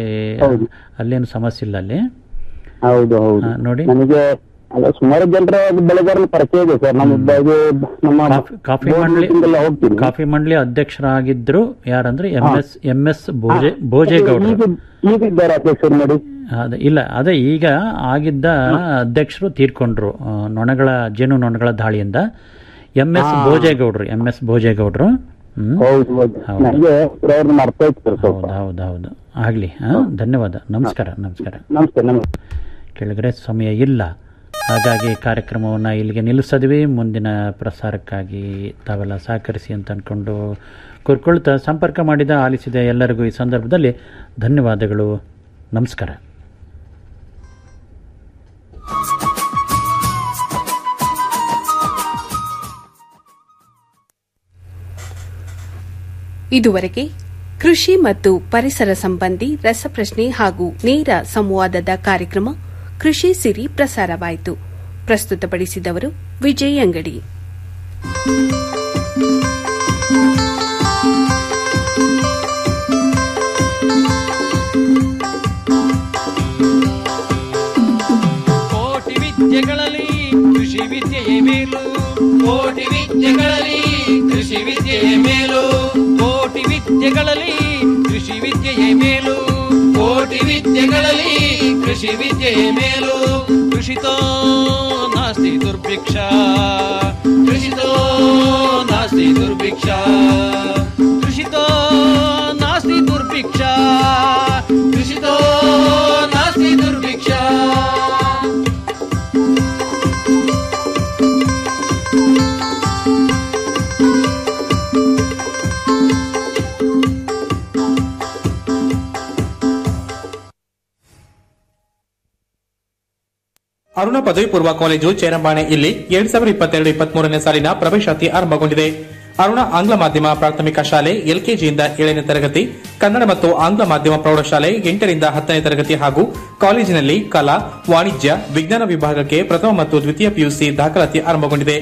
ಅಲ್ಲೇನು ಸಮಸ್ಯೆ ಇಲ್ಲ ಅಲ್ಲಿ ಹೌದು ಹೌದು ಆ, ನೋಡಿ ನನಗೆ ಅಲ್ಲ ಸುಮಾರು ಜನರ ಬೆಳೆಗಾರನ ಪರಿಚಯ ಇದೆ ಸರ್ ನಮ್ಮ ಇದು ನಮ್ಮ ಕಾಫಿ board ಮಂಡಳಿ meeting ಎಲ್ಲ ಹೋಗ್ತೀನಿ ಕಾಫಿ ಮಂಡಳಿ ಅಧ್ಯಕ್ಷರಾಗಿದ್ರು ಯಾರಂದ್ರೆ ಎಂ ಎಸ್ ಎಂ ಎಸ್ ಭೋಜೆ ಭೋಜೇಗೌಡರು ಈಗ ಈಗ ಇದ್ದಾರೆ ಅಧ್ಯಕ್ಷರು ನೋಡಿ ಅದೇ ಇಲ್ಲ ಅದೇ ಈಗ ಆಗಿದ್ದ ಅಧ್ಯಕ್ಷರು ತೀರ್ಕೊಂಡ್ರು ಆ, ನೊಣಗಳ ಜೇನು ನೊಣಗಳ ದಾಳಿಯಿಂದ ಎಂ ಎಸ್ ಹಾ. ಭೋಜೇಗೌಡರು ಎಂ ಎಸ್ ಭೋಜೇಗೌಡರು ಹ್ಮ್ ಹೌದು ಹೌದು ಹೌದು. ನನಗೆ ಅವ್ರನ್ನ ಮರ್ತಾ ಇತ್ತು ಸ್ವಲ್ಪ ಹೌದು ಹೌದು ಹೌದು ಆಗ್ಲಿ ಹಾ ಧನ್ಯವಾದ ನಮಸ್ಕಾರ ನಮಸ್ಕಾರ ನಮಸ್ತೆ ನಮಸ್ತೆ ಕೆಳಗಡೆ ಸಮಯ ಇಲ್ಲ ಹಾಗಾಗಿ ಕಾರ್ಯಕ್ರಮವನ್ನು ಇಲ್ಲಿಗೆ ನಿಲ್ಲಿಸಿದ್ವಿ ಮುಂದಿನ ಪ್ರಸಾರಕ್ಕಾಗಿ ತಾವೆಲ್ಲ ಸಹಕರಿಸಿ ಅಂತ ಅಂದ್ಕೊಂಡು ಕೋರ್ಕೊಳ್ತಾ ಸಂಪರ್ಕ ಮಾಡಿದ ಆಲಿಸಿದ ಎಲ್ಲರಿಗೂ ಈ ಸಂದರ್ಭದಲ್ಲಿ ಧನ್ಯವಾದಗಳು ನಮಸ್ಕಾರ ಇದುವರೆಗೆ ಕೃಷಿ ಮತ್ತು ಪರಿಸರ ಸಂಬಂಧಿ ರಸಪ್ರಶ್ನೆ ಹಾಗೂ ನೇರ ಸಂವಾದದ ಕಾರ್ಯಕ್ರಮ ಕೃಷಿ ಸಿರಿ ಪ್ರಸಾರವಾಯಿತು ಪ್ರಸ್ತುತಪಡಿಸಿದವರು ವಿಜಯ್ ಅಂಗಡಿ ಕೋಟಿ ವಿದ್ಯೆಗಳಲ್ಲಿ ಕೃಷಿ ವಿದ್ಯೆಯೇ ಮೇಲು ಕೋಟಿ ವಿದ್ಯೆಗಳಲ್ಲಿ ಕೃಷಿ ವಿದ್ಯೆಯೇ ಮೇಲು ಕೋಟಿ ವಿದ್ಯೆಗಳಲ್ಲಿ ಕೃಷಿ ವಿದ್ಯೆಯೇ ಮೇಲು ಕೋಟಿ ವಿದ್ಯೆಗಳಲ್ಲಿ ಕೃಷಿ ವಿದ್ಯೆಯೇ ಮೇಲು ಕೃಷಿತೋ ನಾಸ್ತಿ ದುರ್ಭಿಕ್ಷ ಕೃಷಿತೋ ನಾಸ್ತಿ ದುರ್ಭಿಕ್ಷ ಕೃಷಿತೋ ನಾಸ್ತಿ ದುರ್ಭಿಕ್ಷ ಕೃಷಿತೋ ನಾಸ್ತಿ ದುರ್ಭಿಕ್ಷ ಅರುಣ ಪದವಿ ಪೂರ್ವ ಕಾಲೇಜು ಚೇರಂಬಾಣೆ ಇಲ್ಲಿ ಎರಡ್ ಸಾವಿರದ ಇಪ್ಪತ್ತೆರಡು ಇಪ್ಪತ್ಮೂರನೇ ಸಾಲಿನ ಪ್ರವೇಶಾತಿ ಆರಂಭಗೊಂಡಿದೆ ಅರುಣ ಆಂಗ್ಲ ಮಾಧ್ಯಮ ಪ್ರಾಥಮಿಕ ಶಾಲೆ ಎಲ್ಕೆಜಿಯಿಂದ ಏಳನೇ ತರಗತಿ ಕನ್ನಡ ಮತ್ತು ಆಂಗ್ಲ ಮಾಧ್ಯಮ ಪ್ರೌಢಶಾಲೆ ಎಂಟರಿಂದ ಹತ್ತನೇ ತರಗತಿ ಹಾಗೂ ಕಾಲೇಜಿನಲ್ಲಿ ಕಲಾ ವಾಣಿಜ್ಯ ವಿಜ್ಞಾನ ವಿಭಾಗಕ್ಕೆ ಪ್ರಥಮ ಮತ್ತು ದ್ವಿತೀಯ ಪಿಯುಸಿ ದಾಖಲಾತಿ ಆರಂಭಗೊಂಡಿದೆ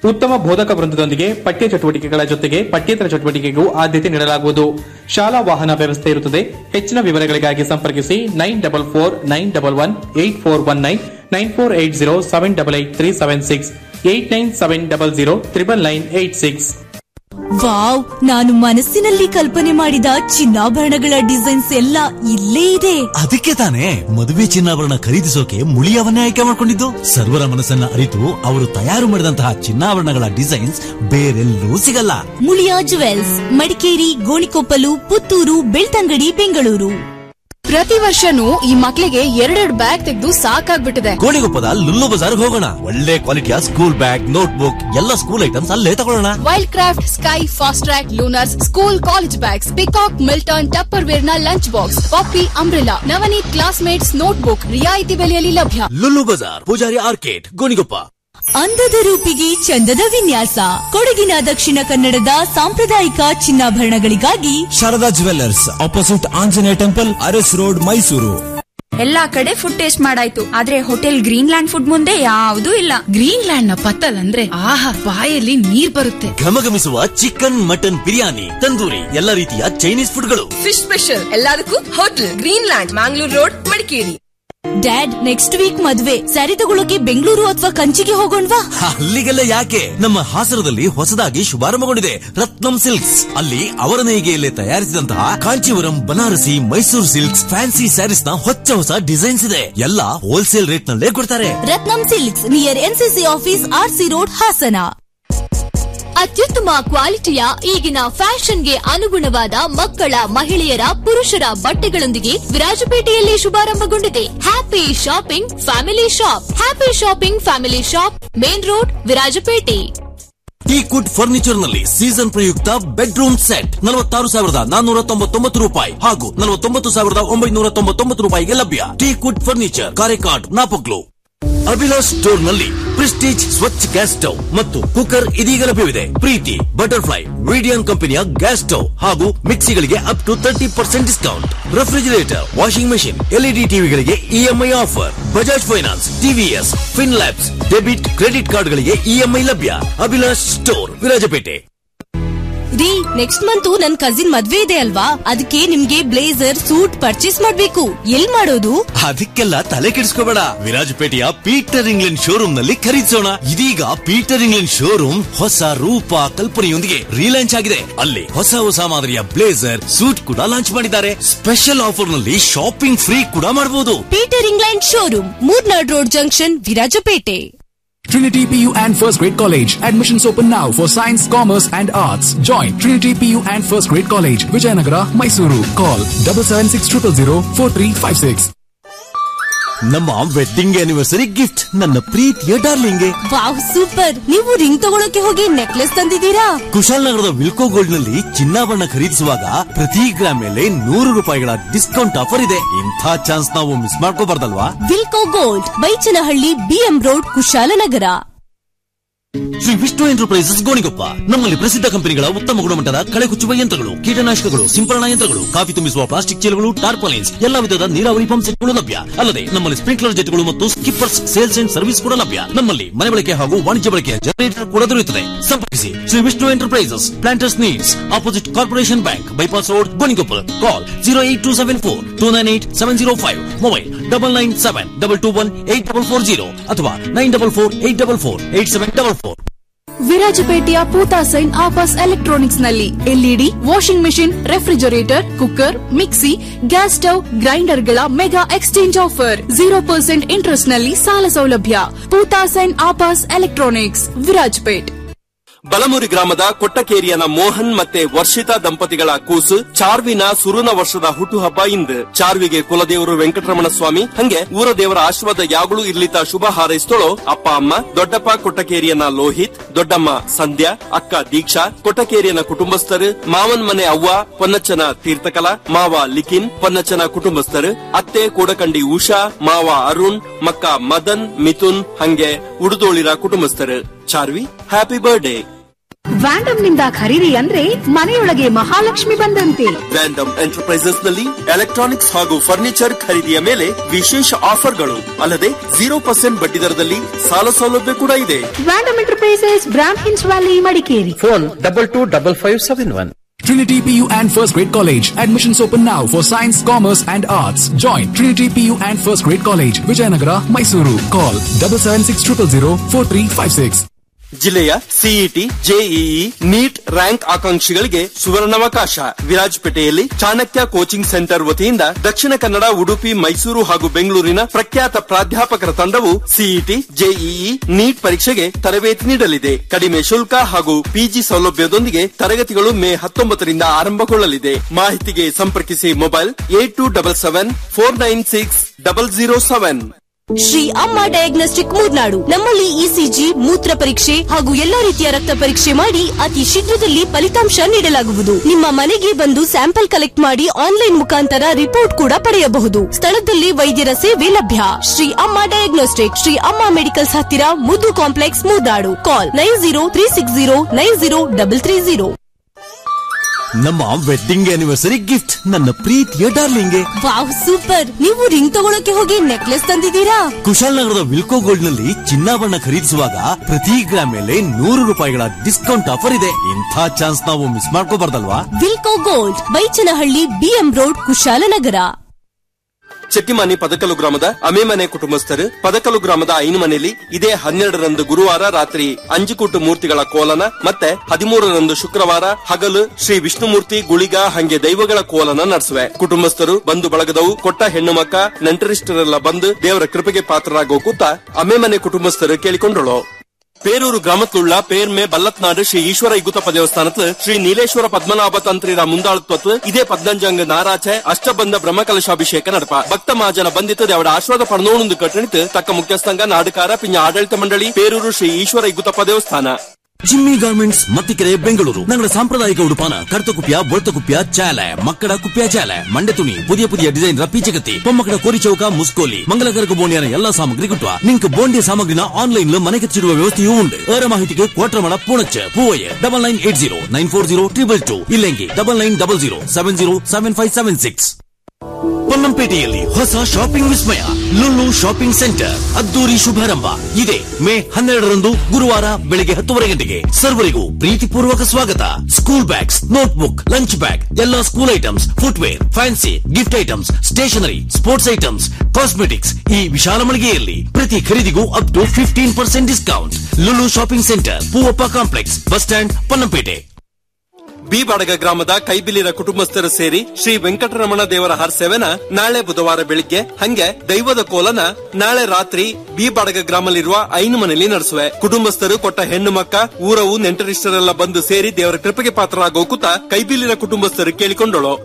ಉತ್ತಮ ಬೋಧಕ ವೃಂದದೊಂದಿಗೆ ಪಠ್ಯ ಚಟುವಟಿಕೆಗಳ ಜೊತೆಗೆ ಪಠ್ಯೇತರ ಚಟುವಟಿಕೆಗೂ ಆದ್ಯತೆ ನೀಡಲಾಗುವುದು ಶಾಲಾ ವಾಹನ ವ್ಯವಸ್ಥೆ ಇರುತ್ತದೆ ಹೆಚ್ಚಿನ ವಿವರಗಳಿಗಾಗಿ ಸಂಪರ್ಕಿಸಿ nine double four nine double one eight four one nine nine four eight zero seven double eight three seven six eight nine seven double zero triple nine eight six wow ನಾನು ಮನಸ್ಸಿನಲ್ಲಿ ಕಲ್ಪನೆ ಮಾಡಿದ ಚಿನ್ನಾಭರಣಗಳ ಡಿಸೈನ್ಸ್ ಎಲ್ಲ ಇಲ್ಲೇ ಇದೆ ಅದಕ್ಕೆ ತಾನೇ ಮದುವೆ ಚಿನ್ನಾಭರಣ ಖರೀದಿಸೋಕೆ ಮುಳಿಯವನ್ನೇ ಆಯ್ಕೆ ಮಾಡಿಕೊಂಡಿದ್ದು ಸರ್ವರ ಮನಸ್ಸನ್ನ ಅರಿತು ಅವರು ತಯಾರು ಮಾಡಿದಂತಹ ಚಿನ್ನಾಭರಣಗಳ ಡಿಸೈನ್ಸ್ ಬೇರೆಲ್ಲೂ ಸಿಗಲ್ಲ ಮುಳಿಯಾ ಜುವೆಲ್ಸ್ ಮಡಿಕೇರಿ ಗೋಣಿಕೊಪ್ಪಲು ಪುತ್ತೂರು ಬೆಳ್ತಂಗಡಿ ಬೆಂಗಳೂರು ಪ್ರತಿ ವರ್ಷನೂ ಈ ಮಕ್ಳಿಗೆ ಎರಡೆರಡು ಬ್ಯಾಗ್ ತೆಗೆದು ಸಾಕಾಗ್ಬಿಟ್ಟಿದೆ ಗೋಣಿಗೊಪ್ಪದ ಲುಲ್ಲು ಬಜಾರ್ ಹೋಗೋಣ ಒಳ್ಳೆ ಕ್ವಾಲಿಟಿಯ ಸ್ಕೂಲ್ ಬ್ಯಾಗ್ ನೋಟ್ ಬುಕ್ ಎಲ್ಲ ಸ್ಕೂಲ್ ಐಟಮ್ಸ್ ಅಲ್ಲೇ ತಗೊಳ್ಳೋಣ Wildcraft sky Fastrack Lunars school college bags Peacock Milton Tupperware ನ lunch box Poppy umbrella Navneet classmates notebook ರಿಯಾಯಿತಿ ಬೆಲೆಯಲ್ಲಿ ಲಭ್ಯ ಲುಲ್ಲು ಬಜಾರ್ ಪೂಜಾರಿ ಆರ್ಕೇಟ್ ಗೋಣಿಗೊಪ್ಪ ಅಂದದ ರೂಪಿಗೆ ಚಂದದ ವಿನ್ಯಾಸ ಕೊಡಗಿನ ದಕ್ಷಿಣ ಕನ್ನಡದ ಸಾಂಪ್ರದಾಯಿಕ ಚಿನ್ನಾಭರಣಗಳಿಗಾಗಿ Sharada jewellers opposite Anjaneya temple Aras road Mysuru ಎಲ್ಲಾ ಕಡೆ ಫುಡ್ ಟೇಸ್ಟ್ ಮಾಡಾಯ್ತು ಆದ್ರೆ ಹೋಟೆಲ್ ಗ್ರೀನ್ ಲ್ಯಾಂಡ್ ಫುಡ್ ಮುಂದೆ ಯಾವ್ದೂ ಇಲ್ಲ ಗ್ರೀನ್ ಲ್ಯಾಂಡ್ ನ ಪತ್ತಲ್ ಅಂದ್ರೆ ಆಹಾ ಬಾಯಲ್ಲಿ ನೀರ್ ಬರುತ್ತೆ ಘಮಘಮಿಸುವ ಚಿಕನ್ ಮಟನ್ ಬಿರಿಯಾನಿ ತಂದೂರಿ ಎಲ್ಲ ರೀತಿಯ ಚೈನೀಸ್ ಫುಡ್ಗಳು ಫಿಶ್ ಸ್ಪೆಷಲ್ ಎಲ್ಲದಕ್ಕೂ hotel Green Land Mangalore road Madikeri dad next week ಮದ್ವೆ ಸ್ಯಾರಿ ತಗೊಳಕ್ಕೆ ಬೆಂಗಳೂರು ಅಥವಾ ಕಂಚಿಗೆ ಹೋಗೋಣವಾ ಅಲ್ಲಿಗೆಲ್ಲ ಯಾಕೆ ನಮ್ಮ ಹಾಸನದಲ್ಲಿ ಹೊಸದಾಗಿ ಶುಭಾರಂಭಗೊಂಡಿದೆ ರತ್ನಂ ಸಿಲ್ಕ್ಸ್ ಅಲ್ಲಿ ಅವರ ನೇಯ್ಗೆಯಲ್ಲೇ ತಯಾರಿಸಿದಂತಹ ಕಾಂಚೀವರಂ ಬನಾರಸಿ ಮೈಸೂರು ಸಿಲ್ಕ್ಸ್ ಫ್ಯಾನ್ಸಿ ಸ್ಯಾರೀಸ್ ನ ಹೊಚ್ಚ ಹೊಸ ಡಿಸೈನ್ಸ್ ಇದೆ ಎಲ್ಲ ಹೋಲ್ಸೇಲ್ ರೇಟ್ ನಲ್ಲೇ ಕೊಡ್ತಾರೆ Ratnam silks near NCC office RC road Hassan ಅತ್ಯುತ್ತಮ ಕ್ವಾಲಿಟಿಯ ಈಗಿನ ಫ್ಯಾಷನ್ಗೆ ಅನುಗುಣವಾದ ಮಕ್ಕಳ ಮಹಿಳೆಯರ ಪುರುಷರ ಬಟ್ಟೆಗಳೊಂದಿಗೆ ವಿರಾಜಪೇಟೆಯಲ್ಲಿ ಶುಭಾರಂಭಗೊಂಡಿದೆ happy shopping family shop happy shopping family shop main road Virajpet teak wood furniture ನಲ್ಲಿ ಸೀಸನ್ ಪ್ರಯುಕ್ತ ಬೆಡ್ರೂಮ್ ಸೆಟ್ ನಲವತ್ತಾರು ಸಾವಿರದ ನಾನ್ನೂರ ತೊಂಬತ್ತೊಂಬತ್ತು ರೂಪಾಯಿ ಹಾಗೂ ನಲವತ್ತೊಂಬತ್ತು ಸಾವಿರದ ಒಂಬೈನೂರ ತೊಂಬತ್ತೊಂಬತ್ತು ರೂಪಾಯಿಗೆ ಲಭ್ಯ teak wood furniture Karekad Napoklu Abhilash store ನಲ್ಲಿ ಪ್ರೆಸ್ಟೀಜ್ ಸ್ವಚ್ಛ ಗ್ಯಾಸ್ ಸ್ಟವ್ ಮತ್ತು ಕುಕ್ಕರ್ ಇದೀಗ ಲಭ್ಯವಿದೆ ಪ್ರೀತಿ ಬಟರ್ಫ್ಲೈ ಮೀಡಿಯಂ ಕಂಪನಿಯ ಗ್ಯಾಸ್ ಸ್ಟವ್ ಹಾಗೂ ಮಿಕ್ಸಿಗಳಿಗೆ up to thirty percent discount refrigerator washing machine LED ಟಿವಿಗಳಿಗೆ EMI offer Bajaj finance TVS fin labs debit credit ಕಾರ್ಡ್ಗಳಿಗೆ ಇಎಂಐ ಲಭ್ಯ ಅಭಿಲಾಷ್ ಸ್ಟೋರ್ ವಿರಾಜಪೇಟೆ ರೀ ನೆಕ್ಸ್ಟ್ ಮಂತ್ ನನ್ ಕಸಿನ್ ಮದ್ವೆ ಇದೆ ಅಲ್ವಾ ಅದಕ್ಕೆ ನಿಮ್ಗೆ ಬ್ಲೇಸರ್ ಸೂಟ್ ಪರ್ಚೇಸ್ ಮಾಡ್ಬೇಕು ಎಲ್ ಮಾಡೋದು ಅದಕ್ಕೆಲ್ಲ ತಲೆ ಕೆಡಿಸ್ಕೋಬೇಡ ವಿರಾಜಪೇಟೆಯ ಪೀಟರ್ ಇಂಗ್ಲೆಂಡ್ ಶೋರೂಮ್ ನಲ್ಲಿ ಖರೀದಿಸೋಣ ಇದೀಗ ಪೀಟರ್ ಇಂಗ್ಲೆಂಡ್ ಶೋರೂಮ್ ಹೊಸ ರೂಪ ಕಲ್ಪನೆಯೊಂದಿಗೆ ರೀಲಾಂಚ್ ಆಗಿದೆ ಅಲ್ಲಿ ಹೊಸ ಹೊಸ ಮಾದರಿಯ ಬ್ಲೇಸರ್ ಸೂಟ್ ಕೂಡ ಲಾಂಚ್ ಮಾಡಿದ್ದಾರೆ ಸ್ಪೆಷಲ್ ಆಫರ್ ನಲ್ಲಿ ಶಾಪಿಂಗ್ ಫ್ರೀ ಕೂಡ ಮಾಡಬಹುದು Peter England showroom Murnad road junction Virajpet Trinity PU and First Grade College. Admissions open now for Science, Commerce and Arts. Join Trinity PU and First Grade College, Vijayanagara, Mysuru. Call double seven six triple zero four three five six. ನಮ್ಮ wedding anniversary gift ನನ್ನ ಪ್ರೀತಿಯ ಡಾರ್ಲಿಂಗ್ಗೆ wow super ನೀವು ring ತಗೊಳಕ್ಕೆ ಹೋಗಿ necklace ತಂದಿದ್ದೀರಾ ಕುಶಾಲನಗರದ ವಿಲ್ಕೋ gold ನಲ್ಲಿ ಚಿನ್ನಾಭರಣ ಖರೀದಿಸುವಾಗ ಪ್ರತಿ ಗ್ರಾಮ್ ಮೇಲೆ ನೂರು ರೂಪಾಯಿಗಳ ಡಿಸ್ಕೌಂಟ್ ಆಫರ್ ಇದೆ ಇಂಥ ಚಾನ್ಸ್ ನಾವು ಮಿಸ್ ಮಾಡ್ಕೋಬಾರ್ದಲ್ವಾ ವಿಲ್ಕೋ gold Baichanahalli BM road Kushalanagar Shri Vishnu enterprises Gonigoppa ನಮ್ಮಲ್ಲಿ ಪ್ರಸಿದ್ಧ ಕಂಪನಿಗಳ ಉತ್ತಮ ಗುಣಮಟ್ಟದ ಕಳೆ ಕುಚ್ಚುವ ಯಂತ್ರಗಳು ಕೀಟನಾಶಕಗಳು ಸಿಂಪರಣಾ ಯಂತ್ರಗಳು ಕಾಫಿ ತುಂಬಿಸುವ ಪ್ಲಾಸ್ಟಿಕ್ ಚೀಲಗಳು ಟಾರ್ಪಾಲಿನ್ಸ್ ಎಲ್ಲಾ ವಿಧದ ನೀರಾವರಿ ಪಂಪ್ ಸೆಟ್ಗಳು ಲಭ್ಯ ಅಲ್ಲದೆ ನಮ್ಮಲ್ಲಿ ಸ್ಪ್ರಿಂಕ್ಲರ್ ಜೆಟ್ಗಳು ಮತ್ತು ಸ್ಕಿಪ್ಪರ್ಸ್ ಸೇಲ್ಸ್ ಅಂಡ್ ಸರ್ವಿಸ್ ಕೂಡ ಲಭ್ಯ ನಮ್ಮಲ್ಲಿ ಮನೆ ಬಳಕೆ ಹಾಗೂ ವಾಣಿಜ್ಯ ಬಳಕೆಯ ಜನರೇಟರ್ ಕೂಡ ದೊರೆಯುತ್ತದೆ ಸಂಪರ್ಕಿಸಿ Shri Vishnu enterprises planters needs opposite corporation bank bypass road Gonikoppal call zero eight two seven four two nine eight seven zero five mobile double nine seven double two one eight double four zero ಅಥವಾ nine double four eight double four eight seven double four ವಿರಾಜಪೇಟೆಯ ಪೂತಾಸೈನ್ offers electronics ನಲ್ಲಿ LED washing machine refrigerator cooker mixie gas stove ಗ್ರೈಂಡರ್ಗಳ mega exchange offer zero percent interest ನಲ್ಲಿ ಸಾಲ ಸೌಲಭ್ಯ ಪೂತಾಸೈನ್ ಆಪಾಸ್ ಎಲೆಕ್ಟ್ರಾನಿಕ್ಸ್ ವಿರಾಜಪೇಟ್ ಬಲಮುರಿ ಗ್ರಾಮದ ಕೊಟ್ಟಕೇರಿಯನ ಮೋಹನ್ ಮತ್ತೆ ವರ್ಷಿತಾ ದಂಪತಿಗಳ ಕೂಸು ಚಾರ್ವಿನ ಸುರುನ ವರ್ಷದ ಹುಟ್ಟುಹಬ್ಬ ಇಂದು ಚಾರ್ವಿಗೆ ಕುಲದೇವರು ವೆಂಕಟರಮಣ ಸ್ವಾಮಿ ಹಂಗೆ ಊರ ದೇವರ ಆಶೀರ್ವಾದ ಯಾಗಳು ಇರ್ಲಿತ ಶುಭ ಹಾರೈಸ್ತಳೋ ಅಪ್ಪ ಅಮ್ಮ ದೊಡ್ಡಪ್ಪ ಕೊಟ್ಟಕೇರಿಯನ ಲೋಹಿತ್ ದೊಡ್ಡಮ್ಮ ಸಂಧ್ಯಾ ಅಕ್ಕ ದೀಕ್ಷಾ ಕೊಟ್ಟಕೇರಿಯನ ಕುಟುಂಬಸ್ಥರು ಮಾವನ್ ಮನೆ ಅವ್ವ ಪೊನ್ನಚ್ಚನ ತೀರ್ಥಕಲಾ ಮಾವ ಲಿಖಿನ್ ಪೊನ್ನಚ್ಚನ ಕುಟುಂಬಸ್ಥರು ಅತ್ತೆ ಕೂಡಕಂಡಿ ಉಷಾ ಮಾವ ಅರುಣ್ ಮಕ್ಕ ಮದನ್ ಮಿಥುನ್ ಹಂಗೆ ಉಡುದೋಳಿರ ಕುಟುಂಬಸ್ಥರು ಚಾರ್ವಿ ಹ್ಯಾಪಿ ಬರ್ಡೇ ವ್ಯಾಂಡಮ್ ನಿಂದ ಖರೀದಿ ಅಂದ್ರೆ ಮನೆಯೊಳಗೆ ಮಹಾಲಕ್ಷ್ಮಿ ಬಂದಂತೆ ವ್ಯಾಂಡಮ್ ಎಂಟರ್ಪ್ರೈಸಸ್ ನಲ್ಲಿ ಎಲೆಕ್ಟ್ರಾನಿಕ್ಸ್ ಹಾಗೂ ಫರ್ನಿಚರ್ ಖರೀದಿಯ ಮೇಲೆ ವಿಶೇಷ ಆಫರ್ಗಳು ಅಲ್ಲದೆ ಜೀರೋ ಪರ್ಸೆಂಟ್ ಬಡ್ಡಿ ದರದಲ್ಲಿ ಸಾಲ ಸೌಲಭ್ಯ ಕೂಡ ಇದೆ ವ್ಯಾಂಡಮ್ ಎಂಟರ್ಪ್ರೈಸಸ್ ಬ್ರಾಂಡ್ ಹಿನ್ಸ್ valley Madikeri phone double two double five seven one Trinity PU and First Grade College. Admissions open now for Science, Commerce and Arts. Join Trinity PU and First Grade College, Vijayanagara, Mysuru. Call double seven six triple zero four three five six. ಜಿಲ್ಲೆಯ CET JEE NEET rank ಆಕಾಂಕ್ಷಿಗಳಿಗೆ ಸುವರ್ಣಾವಕಾಶ ವಿರಾಜಪೇಟೆಯಲ್ಲಿ Chanakya coaching centre ವತಿಯಿಂದ ದಕ್ಷಿಣ ಕನ್ನಡ ಉಡುಪಿ ಮೈಸೂರು ಹಾಗೂ ಬೆಂಗಳೂರಿನ ಪ್ರಖ್ಯಾತ ಪ್ರಾಧ್ಯಾಪಕರ ತಂಡವು CET JEE neat ಪರೀಕ್ಷೆಗೆ ತರಬೇತಿ ನೀಡಲಿದೆ ಕಡಿಮೆ ಶುಲ್ಕ ಹಾಗೂ ಪಿಜಿ ಸೌಲಭ್ಯದೊಂದಿಗೆ ತರಗತಿಗಳು ಮೇ ಹತ್ತೊಂಬತ್ತರಿಂದ ಆರಂಭಗೊಳ್ಳಲಿದೆ ಮಾಹಿತಿಗೆ ಸಂಪರ್ಕಿಸಿ mobile eight two double seven four nine six double zero seven Shri Amma diagnostic Murnad ನಮ್ಮಲ್ಲಿ ಇಸಿಜಿ ಮೂತ್ರ ಪರೀಕ್ಷೆ ಹಾಗೂ ಎಲ್ಲಾ ರೀತಿಯ ರಕ್ತ ಪರೀಕ್ಷೆ ಮಾಡಿ ಅತಿ ಶೀಘ್ರದಲ್ಲಿ ಫಲಿತಾಂಶ ನೀಡಲಾಗುವುದು ನಿಮ್ಮ ಮನೆಗೆ ಬಂದು ಸ್ಯಾಂಪಲ್ ಕಲೆಕ್ಟ್ ಮಾಡಿ ಆನ್ಲೈನ್ ಮುಖಾಂತರ ರಿಪೋರ್ಟ್ ಕೂಡ ಪಡೆಯಬಹುದು ಸ್ಥಳದಲ್ಲಿ ವೈದ್ಯರ ಸೇವೆ ಲಭ್ಯ ಶ್ರೀ ಅಮ್ಮ ಡಯಾಗ್ನೋಸ್ಟಿಕ್ ಶ್ರೀ ಅಮ್ಮ ಮೆಡಿಕಲ್ಸ್ ಹತ್ತಿರ Muddu complex Murnad call nine zero three six zero nine zero double three zero ನಮ್ಮ ವೆಡ್ಡಿಂಗ್ ಆನಿವರ್ಸರಿ ಗಿಫ್ಟ್ ನನ್ನ ಪ್ರೀತಿಯ ಡಾರ್ಲಿಂಗ್ಗೆ ವಾವ್ ಸೂಪರ್ ನೀವು ರಿಂಗ್ ತಗೊಳಕ್ಕೆ ಹೋಗಿ ನೆಕ್ಲೆಸ್ ತಂದಿದ್ದೀರಾ ಕುಶಾಲನಗರದ ವಿಲ್ಕೋ ಗೋಲ್ಡ್ ನಲ್ಲಿ ಚಿನ್ನಾಭರಣ ಖರೀದಿಸುವಾಗ ಪ್ರತಿ ಗ್ರಾಮ್ ಮೇಲೆ ನೂರು ರೂಪಾಯಿಗಳ ಡಿಸ್ಕೌಂಟ್ ಆಫರ್ ಇದೆ ಇಂಥ ಚಾನ್ಸ್ ನಾವು ಮಿಸ್ ಮಾಡ್ಕೋಬಾರ್ದಲ್ವಾ ವಿಲ್ಕೋ gold Baichanahalli BM road Kushalnagar Chettimani Padakalu ಗ್ರಾಮದ ಅಮೇಮನೆ ಕುಟುಂಬಸ್ಥರು ಪದಕಲು ಗ್ರಾಮದ ಐನು ಮನೆಯಲ್ಲಿ ಇದೇ ಹನ್ನೆರಡರಂದು ಗುರುವಾರ ರಾತ್ರಿ ಅಂಜುಕೂಟು ಮೂರ್ತಿಗಳ ಕೋಲನ ಮತ್ತೆ ಹದಿಮೂರರಂದು ಶುಕ್ರವಾರ ಹಗಲು ಶ್ರೀ ವಿಷ್ಣುಮೂರ್ತಿ ಗುಳಿಗ ಹಂಗೆ ದೈವಗಳ ಕೋಲನ ನಡೆಸುವೆ ಕುಟುಂಬಸ್ಥರು ಬಂಧು ಬಳಗದವು ಕೊಟ್ಟ ಹೆಣ್ಣು ಮಕ್ಕ ನೆಂಟರಿಷ್ಟರೆಲ್ಲ ಬಂದು ದೇವರ ಕೃಪೆಗೆ ಪಾತ್ರರಾಗೋ ಕೂತ ಅಮೇಮನೆ ಕುಟುಂಬಸ್ಥರು ಕೇಳಿಕೊಂಡಳು பேரூர் கிராமத்துள்ள பேர்மே பல்லத்நாடு ஸ்ரீ ஈஸ்வர இகுத்தப்ப தேவஸ்தானத்துல ஸ்ரீ நீலேಶ್ವರ ಪದ್ಮನಾಭ ತಂತ್ರಿರ ಮುಂದಾಳತ್ವತ್ತು ಇದೇ ಪದ್ನಂಜಂಗ ನಾರಾಚೆ ಅಷ್ಟಬಂಧ ಬ್ರಹ್ಮಕಲಶಾಭಿಷೇಕ ನಡಪ ಭಕ್ತ ಮಹಾಜನ ಬಂದಿತ್ತು ಅವರ ಆಶ್ವಾದ ಪಡೆದೋಣಂದು ಕಟ್ಟಣಿತು ತಕ್ಕ ಮುಖ್ಯಸ್ಥಂಗ ನಾಡಕಾರ ಪಿಂಜ ಆಡಳಿತ ಮಂಡಳಿ ಪೇರೂರು ಶ್ರೀ ಈಶ್ವರ ಇಗುತ್ತಪ್ಪ ದೇವಸ್ಥಾನ ಜಿಮ್ಮಿ ಗಾರ್ಮೆಂಟ್ಸ್ ಮತ್ತಿಕೆರೆ ಬೆಂಗಳೂರು ನಗರ ಸಾಂಪ್ರದಾಯಿಕ ಉಡುಪಾನ ಕರ್ತಕುಪ್ಯ ಬೊಳ್ತಕುಪ್ಯ ಚಾಲೆ ಮಕ್ಕಳ ಕುಪ್ಯ ಚಾಲೆ ಮಂಡೆ ತುಣಿ ಪುದಿಯ ಪುದಿಯ ಡಿಸೈನ್ ಪೀಚಗತಿ பொம்மக்கட கோரி சவுக்கா முஸ்கோலி மங்களகரக போனியான எல்லா சாமಗ್ರಿ கிட்டுவா ನಿಂಕ್ ಬೋಂಡಿಯ ಸಾಮಗ್ರಿನ ಆನ್ಲೈನ್ ಮನೆಗೆ ಚಿಡುವ ವ್ಯವಸ್ಥೆಯೂ ಉಂಟು ಏರ ಮಾಹಿತಿಗೆ Kotramana Poonacha Poovaiah double nine eight zero nine four zero triple two ಇಲ್ಲೆಂಗಿ double nine double zero seven zero seven five seven six ಪೊನ್ನಂಪೇಟೆಯಲ್ಲಿ ಹೊಸ ಶಾಪಿಂಗ್ ವಿಸ್ಮಯ ಲುಲ್ಲು ಶಾಪಿಂಗ್ ಸೆಂಟರ್ ಅದ್ದೂರಿ ಶುಭಾರಂಭ ಇದೆ ಮೇ ಹನ್ನೆರಡರಂದು ಗುರುವಾರ ಬೆಳಿಗ್ಗೆ ಹತ್ತುವರೆ ಗಂಟೆಗೆ ಸರ್ವರಿಗೂ ಪ್ರೀತಿಪೂರ್ವಕ ಸ್ವಾಗತ school bags notebook lunch bag ಎಲ್ಲಾ school items footwear fancy gift items stationery sports items cosmetics ಈ ವಿಶಾಲ ಮಳಿಗೆಯಲ್ಲಿ ಪ್ರತಿ ಖರೀದಿಗೂ up to fifteen percent discount Lulu shopping centre Poovappa complex bus stand Ponnampet B Badaga ಗ್ರಾಮದ ಕೈಬಿಲಿರ ಕುಟುಂಬಸ್ಥರು ಸೇರಿ ಶ್ರೀ ವೆಂಕಟರಮಣ ದೇವರ ಹರ್ಸೆವೆನ ನಾಳೆ ಬುಧವಾರ ಬೆಳಿಗ್ಗೆ ಹಂಗೆ ದೈವದ ಕೋಲನ ನಾಳೆ ರಾತ್ರಿ ಬಿ ಬಡಗ ಗ್ರಾಮದಲ್ಲಿರುವ ಐನು ಮನೆಯಲ್ಲಿ ನಡೆಸುವೆ ಕುಟುಂಬಸ್ಥರು ಕೊಟ್ಟ ಹೆಣ್ಣು ಮಕ್ಕ ಊರವು ನೆಂಟರಿಷ್ಟರೆಲ್ಲ ಬಂದು ಸೇರಿ ದೇವರ ಕೃಪೆಗೆ ಪಾತ್ರರಾಗೋ ಕೂತ ಕೈಬಿಲಿರ ಕುಟುಂಬಸ್ಥರು ಕೇಳಿಕೊಂಡಳು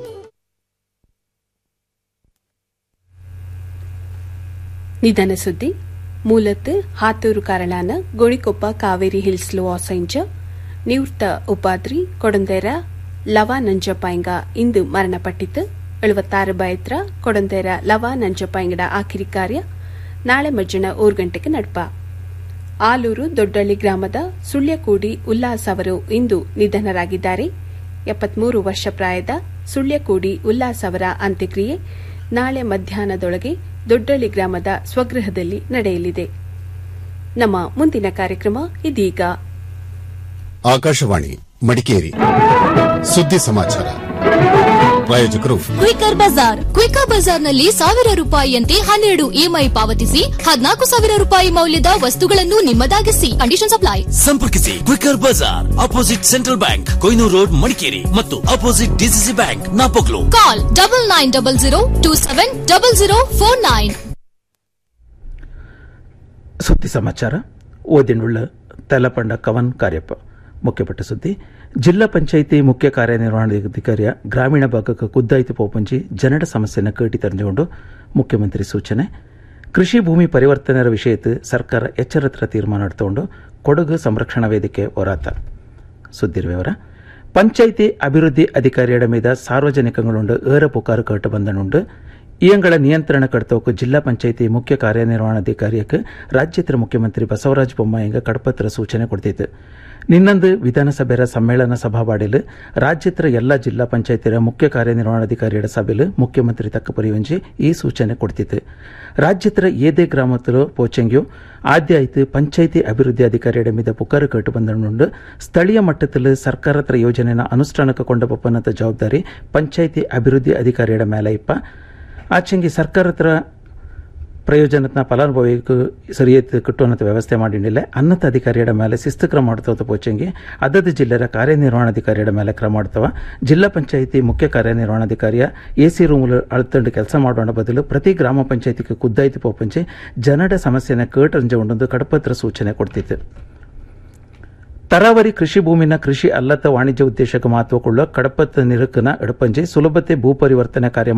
ನಿಧನ ಸುದ್ದಿ ಮೂಲತ್ ಹಾತೂರು ಕಾರಳಾನ ಗೋಳಿಕೊಪ್ಪ ಕಾವೇರಿ ಹಿಲ್ಸ್ಲು ವಾಸೈಂಜ ನಿವೃತ್ತ ಉಪಾದ್ರಿ ಕೊಡಂದೇರ ಲವಾ ನಂಜಪಾಯಿಂಗ ಇಂದು ಮರಣಪಟ್ಟಿತು ಎಳುವತ್ತಾರು ಬಯತ್ರ ಕೊಡಂದೇರ ಲವಾ ನಂಜಪಾಯಿಂಗಡ ಆಖಿರಿ ಕಾರ್ಯ ನಾಳೆ ಮಜ್ಜನ ಮೂರು ಗಂಟೆಗೆ ನಡಪ ಆಲೂರು ದೊಡ್ಡಳ್ಳಿ ಗ್ರಾಮದ ಸುಳ್ಯಕೂಡಿ ಉಲ್ಲಾಸ್ ಅವರು ಇಂದು ನಿಧನರಾಗಿದ್ದಾರೆ ಎಪ್ಪತ್ಮೂರು ವರ್ಷ ಪ್ರಾಯದ ಸುಳ್ಯಕೂಡಿ ಉಲ್ಲಾಸ್ ಅವರ ಅಂತ್ಯಕ್ರಿಯೆ ನಾಳೆ ಮಧ್ಯಾಹ್ನದೊಳಗೆ ದೊಡ್ಡಳ್ಳಿ ಗ್ರಾಮದ ಸ್ವಗೃಹದಲ್ಲಿ ನಡೆಯಲಿದೆ ನಮ್ಮ ಮುಂದಿನ ಕಾರ್ಯಕ್ರಮ ಇದೀಗ ಆಕಾಶವಾಣಿ ಮಡಿಕೇರಿ ಸುದ್ದಿ ಸಮಾಚಾರ ಪ್ರಾಯೋಜಕರು ಕ್ವಿಕರ್ ಬಜಾರ್ ಕ್ವಿಕರ್ ಬಜಾರ್ನಲ್ಲಿ ಸಾವಿರ ರೂಪಾಯಿಯಂತೆ ಹನ್ನೆರಡು ಇಎಂಐ ಪಾವತಿಸಿ ಹದಿನಾಲ್ಕು ಸಾವಿರ ರೂಪಾಯಿ ಮೌಲ್ಯದ ವಸ್ತುಗಳನ್ನು ನಿಮ್ಮದಾಗಿಸಿ ಕಂಡೀಷನ್ ಅಪ್ಲೈ ಸಂಪರ್ಕಿಸಿ quicker bazaar opposite central bank Koynur road Madikeri ಮತ್ತು opposite DCC bank Napoklu call double nine double zero two seven double zero four nine ಸುದ್ದಿ ಸಮಾಚಾರ ಓದಿನುಳ್ಳ ತಲಪಂಡ ಕವನ್ ಕಾರ್ಯಪ್ಪ ಮುಖ್ಯಪಟ್ಟ ಸುದ್ದಿ ಜಿಲ್ಲಾ ಪಂಚಾಯಿತಿ ಮುಖ್ಯ ಕಾರ್ಯನಿರ್ವಹಣಾಧಿಕಾರಿಯ ಗ್ರಾಮೀಣ ಭಾಗಕ್ಕೆ ಖುದ್ದಾಯಿತು ಪೋಪಂಜಿ ಜನಡ ಸಮಸ್ಯೆನ ಕೇಟಿ ತರಂಜುಕೊಂಡು ಮುಖ್ಯಮಂತ್ರಿ ಸೂಚನೆ ಕೃಷಿ ಭೂಮಿ ಪರಿವರ್ತನೆಯ ವಿಷಯത്ത് ಸರ್ಕಾರ ಎಚ್ಚರತ್ರ ತೀರ್ಮಾನ എടുത്തുകൊണ്ട് ಕೊಡಗು ಸಂರಕ್ಷಣಾ ವೇದಿಕೆ ಹೋರಾಟ ಸುದ್ದಿ ವಿವರ ಪಂಚಾಯಿತಿ ಅಭಿವೃದ್ಧಿ ಅಧಿಕಾರಿಯಡ ಮೀದ ಸಾರ್ವಜನಿಕങ്ങളുണ്ട് ഏറെ പുക്കാറ് കേട്ട് ബന്ധനുണ്ട് ഇയങ്ങളെ നിയന്ത്രണ കടത്തോക്ക് ജില്ലാ പഞ്ചായത്തി മുഖ്യ കാര്യനിർവഹണാധികാരിയക്ക് രാജ്യത്തിലെ മുഖ്യമന്ത്രി ബസവരാജ് ബൊമ്മായിങ്ക കടപ്പത്ര സൂചನೆ ಕೊಡ್ತಿತ್ತು ನಿನ್ನಂದು ವಿಧಾನಸಭೆಯ ಸಮ್ಮೇಳನ ಸಭಾವಾಡಿಲು ರಾಜ್ಯದ ಎಲ್ಲ ಜಿಲ್ಲಾ ಪಂಚಾಯತಿರ ಮುಖ್ಯ ಕಾರ್ಯನಿರ್ವಹಣಾಧಿಕಾರಿಗಳ ಸಭೆಲು ಮುಖ್ಯಮಂತ್ರಿ ತಕ್ಕ ಪರಿವಂಜಿ ಈ ಸೂಚನೆ ಕೊಡ್ತಿತ್ತು ರಾಜ್ಯದ ಏದೇ ಗ್ರಾಮದಲ್ಲೂ ಪೋಚಂಗ್ಯು ಆದ್ಯ ಆಯ್ತು ಪಂಚಾಯಿತಿ ಅಭಿವೃದ್ಧಿ ಅಧಿಕಾರಿയുടെ ಮೀದ ಪುಕಾರು ಕೇಟು ಬಂದುಂಡು ಸ್ಥಳೀಯ ಮಟ್ಟದಲ್ಲಿ ಸರ್ಕಾರತ್ರ ಯೋಜನೆನ ಅನುಷ್ಠಾನಕ್ಕೆ ಕೊಂಡ ಪಪ್ಪನದ ಜವಾಬ್ದಾರಿ ಪಂಚಾಯಿತಿ ಅಭಿವೃದ್ಧಿ ಅಧಿಕಾರಿയുടെ ಮೇಲೆ ಇಪ್ಪ ಆಚೆಂಗಿ ಸರ್ಕಾರತ್ರ ಪ್ರಯೋಜನದ ಫಲಾನುಭವಿಗೂ ಸರಿಯತ್ ಕಿಟ್ಟುವಂಥ ವ್ಯವಸ್ಥೆ ಮಾಡಿಂಡಿಲ್ಲ ಅನ್ನತ ಅಧಿಕಾರಿಗಳ ಮೇಲೆ ಶಿಸ್ತು ಕ್ರಮ ಮಾಡ್ತವ ಪೋಚಂಗಿ ಅದದ ಜಿಲ್ಲೆಯ ಕಾರ್ಯನಿರ್ವಹಣಾಧಿಕಾರಿಗಳ ಮೇಲೆ ಕ್ರಮ ಮಾಡ್ತವ ಜಿಲ್ಲಾ ಪಂಚಾಯಿತಿ ಮುಖ್ಯ ಕಾರ್ಯನಿರ್ವಹಣಾಧಿಕಾರಿಯ ಎಸಿ ರೂಮಲ್ಲಿ ಅಳ್ತಂಡು ಕೆಲಸ ಮಾಡೋಣ ಬದಲು ಪ್ರತಿ ಗ್ರಾಮ ಪಂಚಾಯಿತಿಗೆ ಖುದ್ದಾಯ್ತು ಪೋಪಂಚಿ ಜನಡ ಸಮಸ್ಯೆನ ಕೇಟಂಜ ಉಂಡೊಂದು ಕಡಪತ್ರ ಸೂಚನೆ ಕೊಡ್ತಿತ್ತು ತರಾವರಿ ಕೃಷಿ ಭೂಮಿನ ಕೃಷಿ ಅಲ್ಲದ ವಾಣಿಜ್ಯ ಉದ್ದೇಶಕ್ಕೆ ಮಹತ್ವ ಕೊಳ್ಳೋ ಕಡಪತ್ತ ನಿರಕ್ಕನ ಎಡಪಂಜಿ ಸುಲಭತೆ ಭೂ ಪರಿವರ್ತನೆ ಕಾರ್ಯ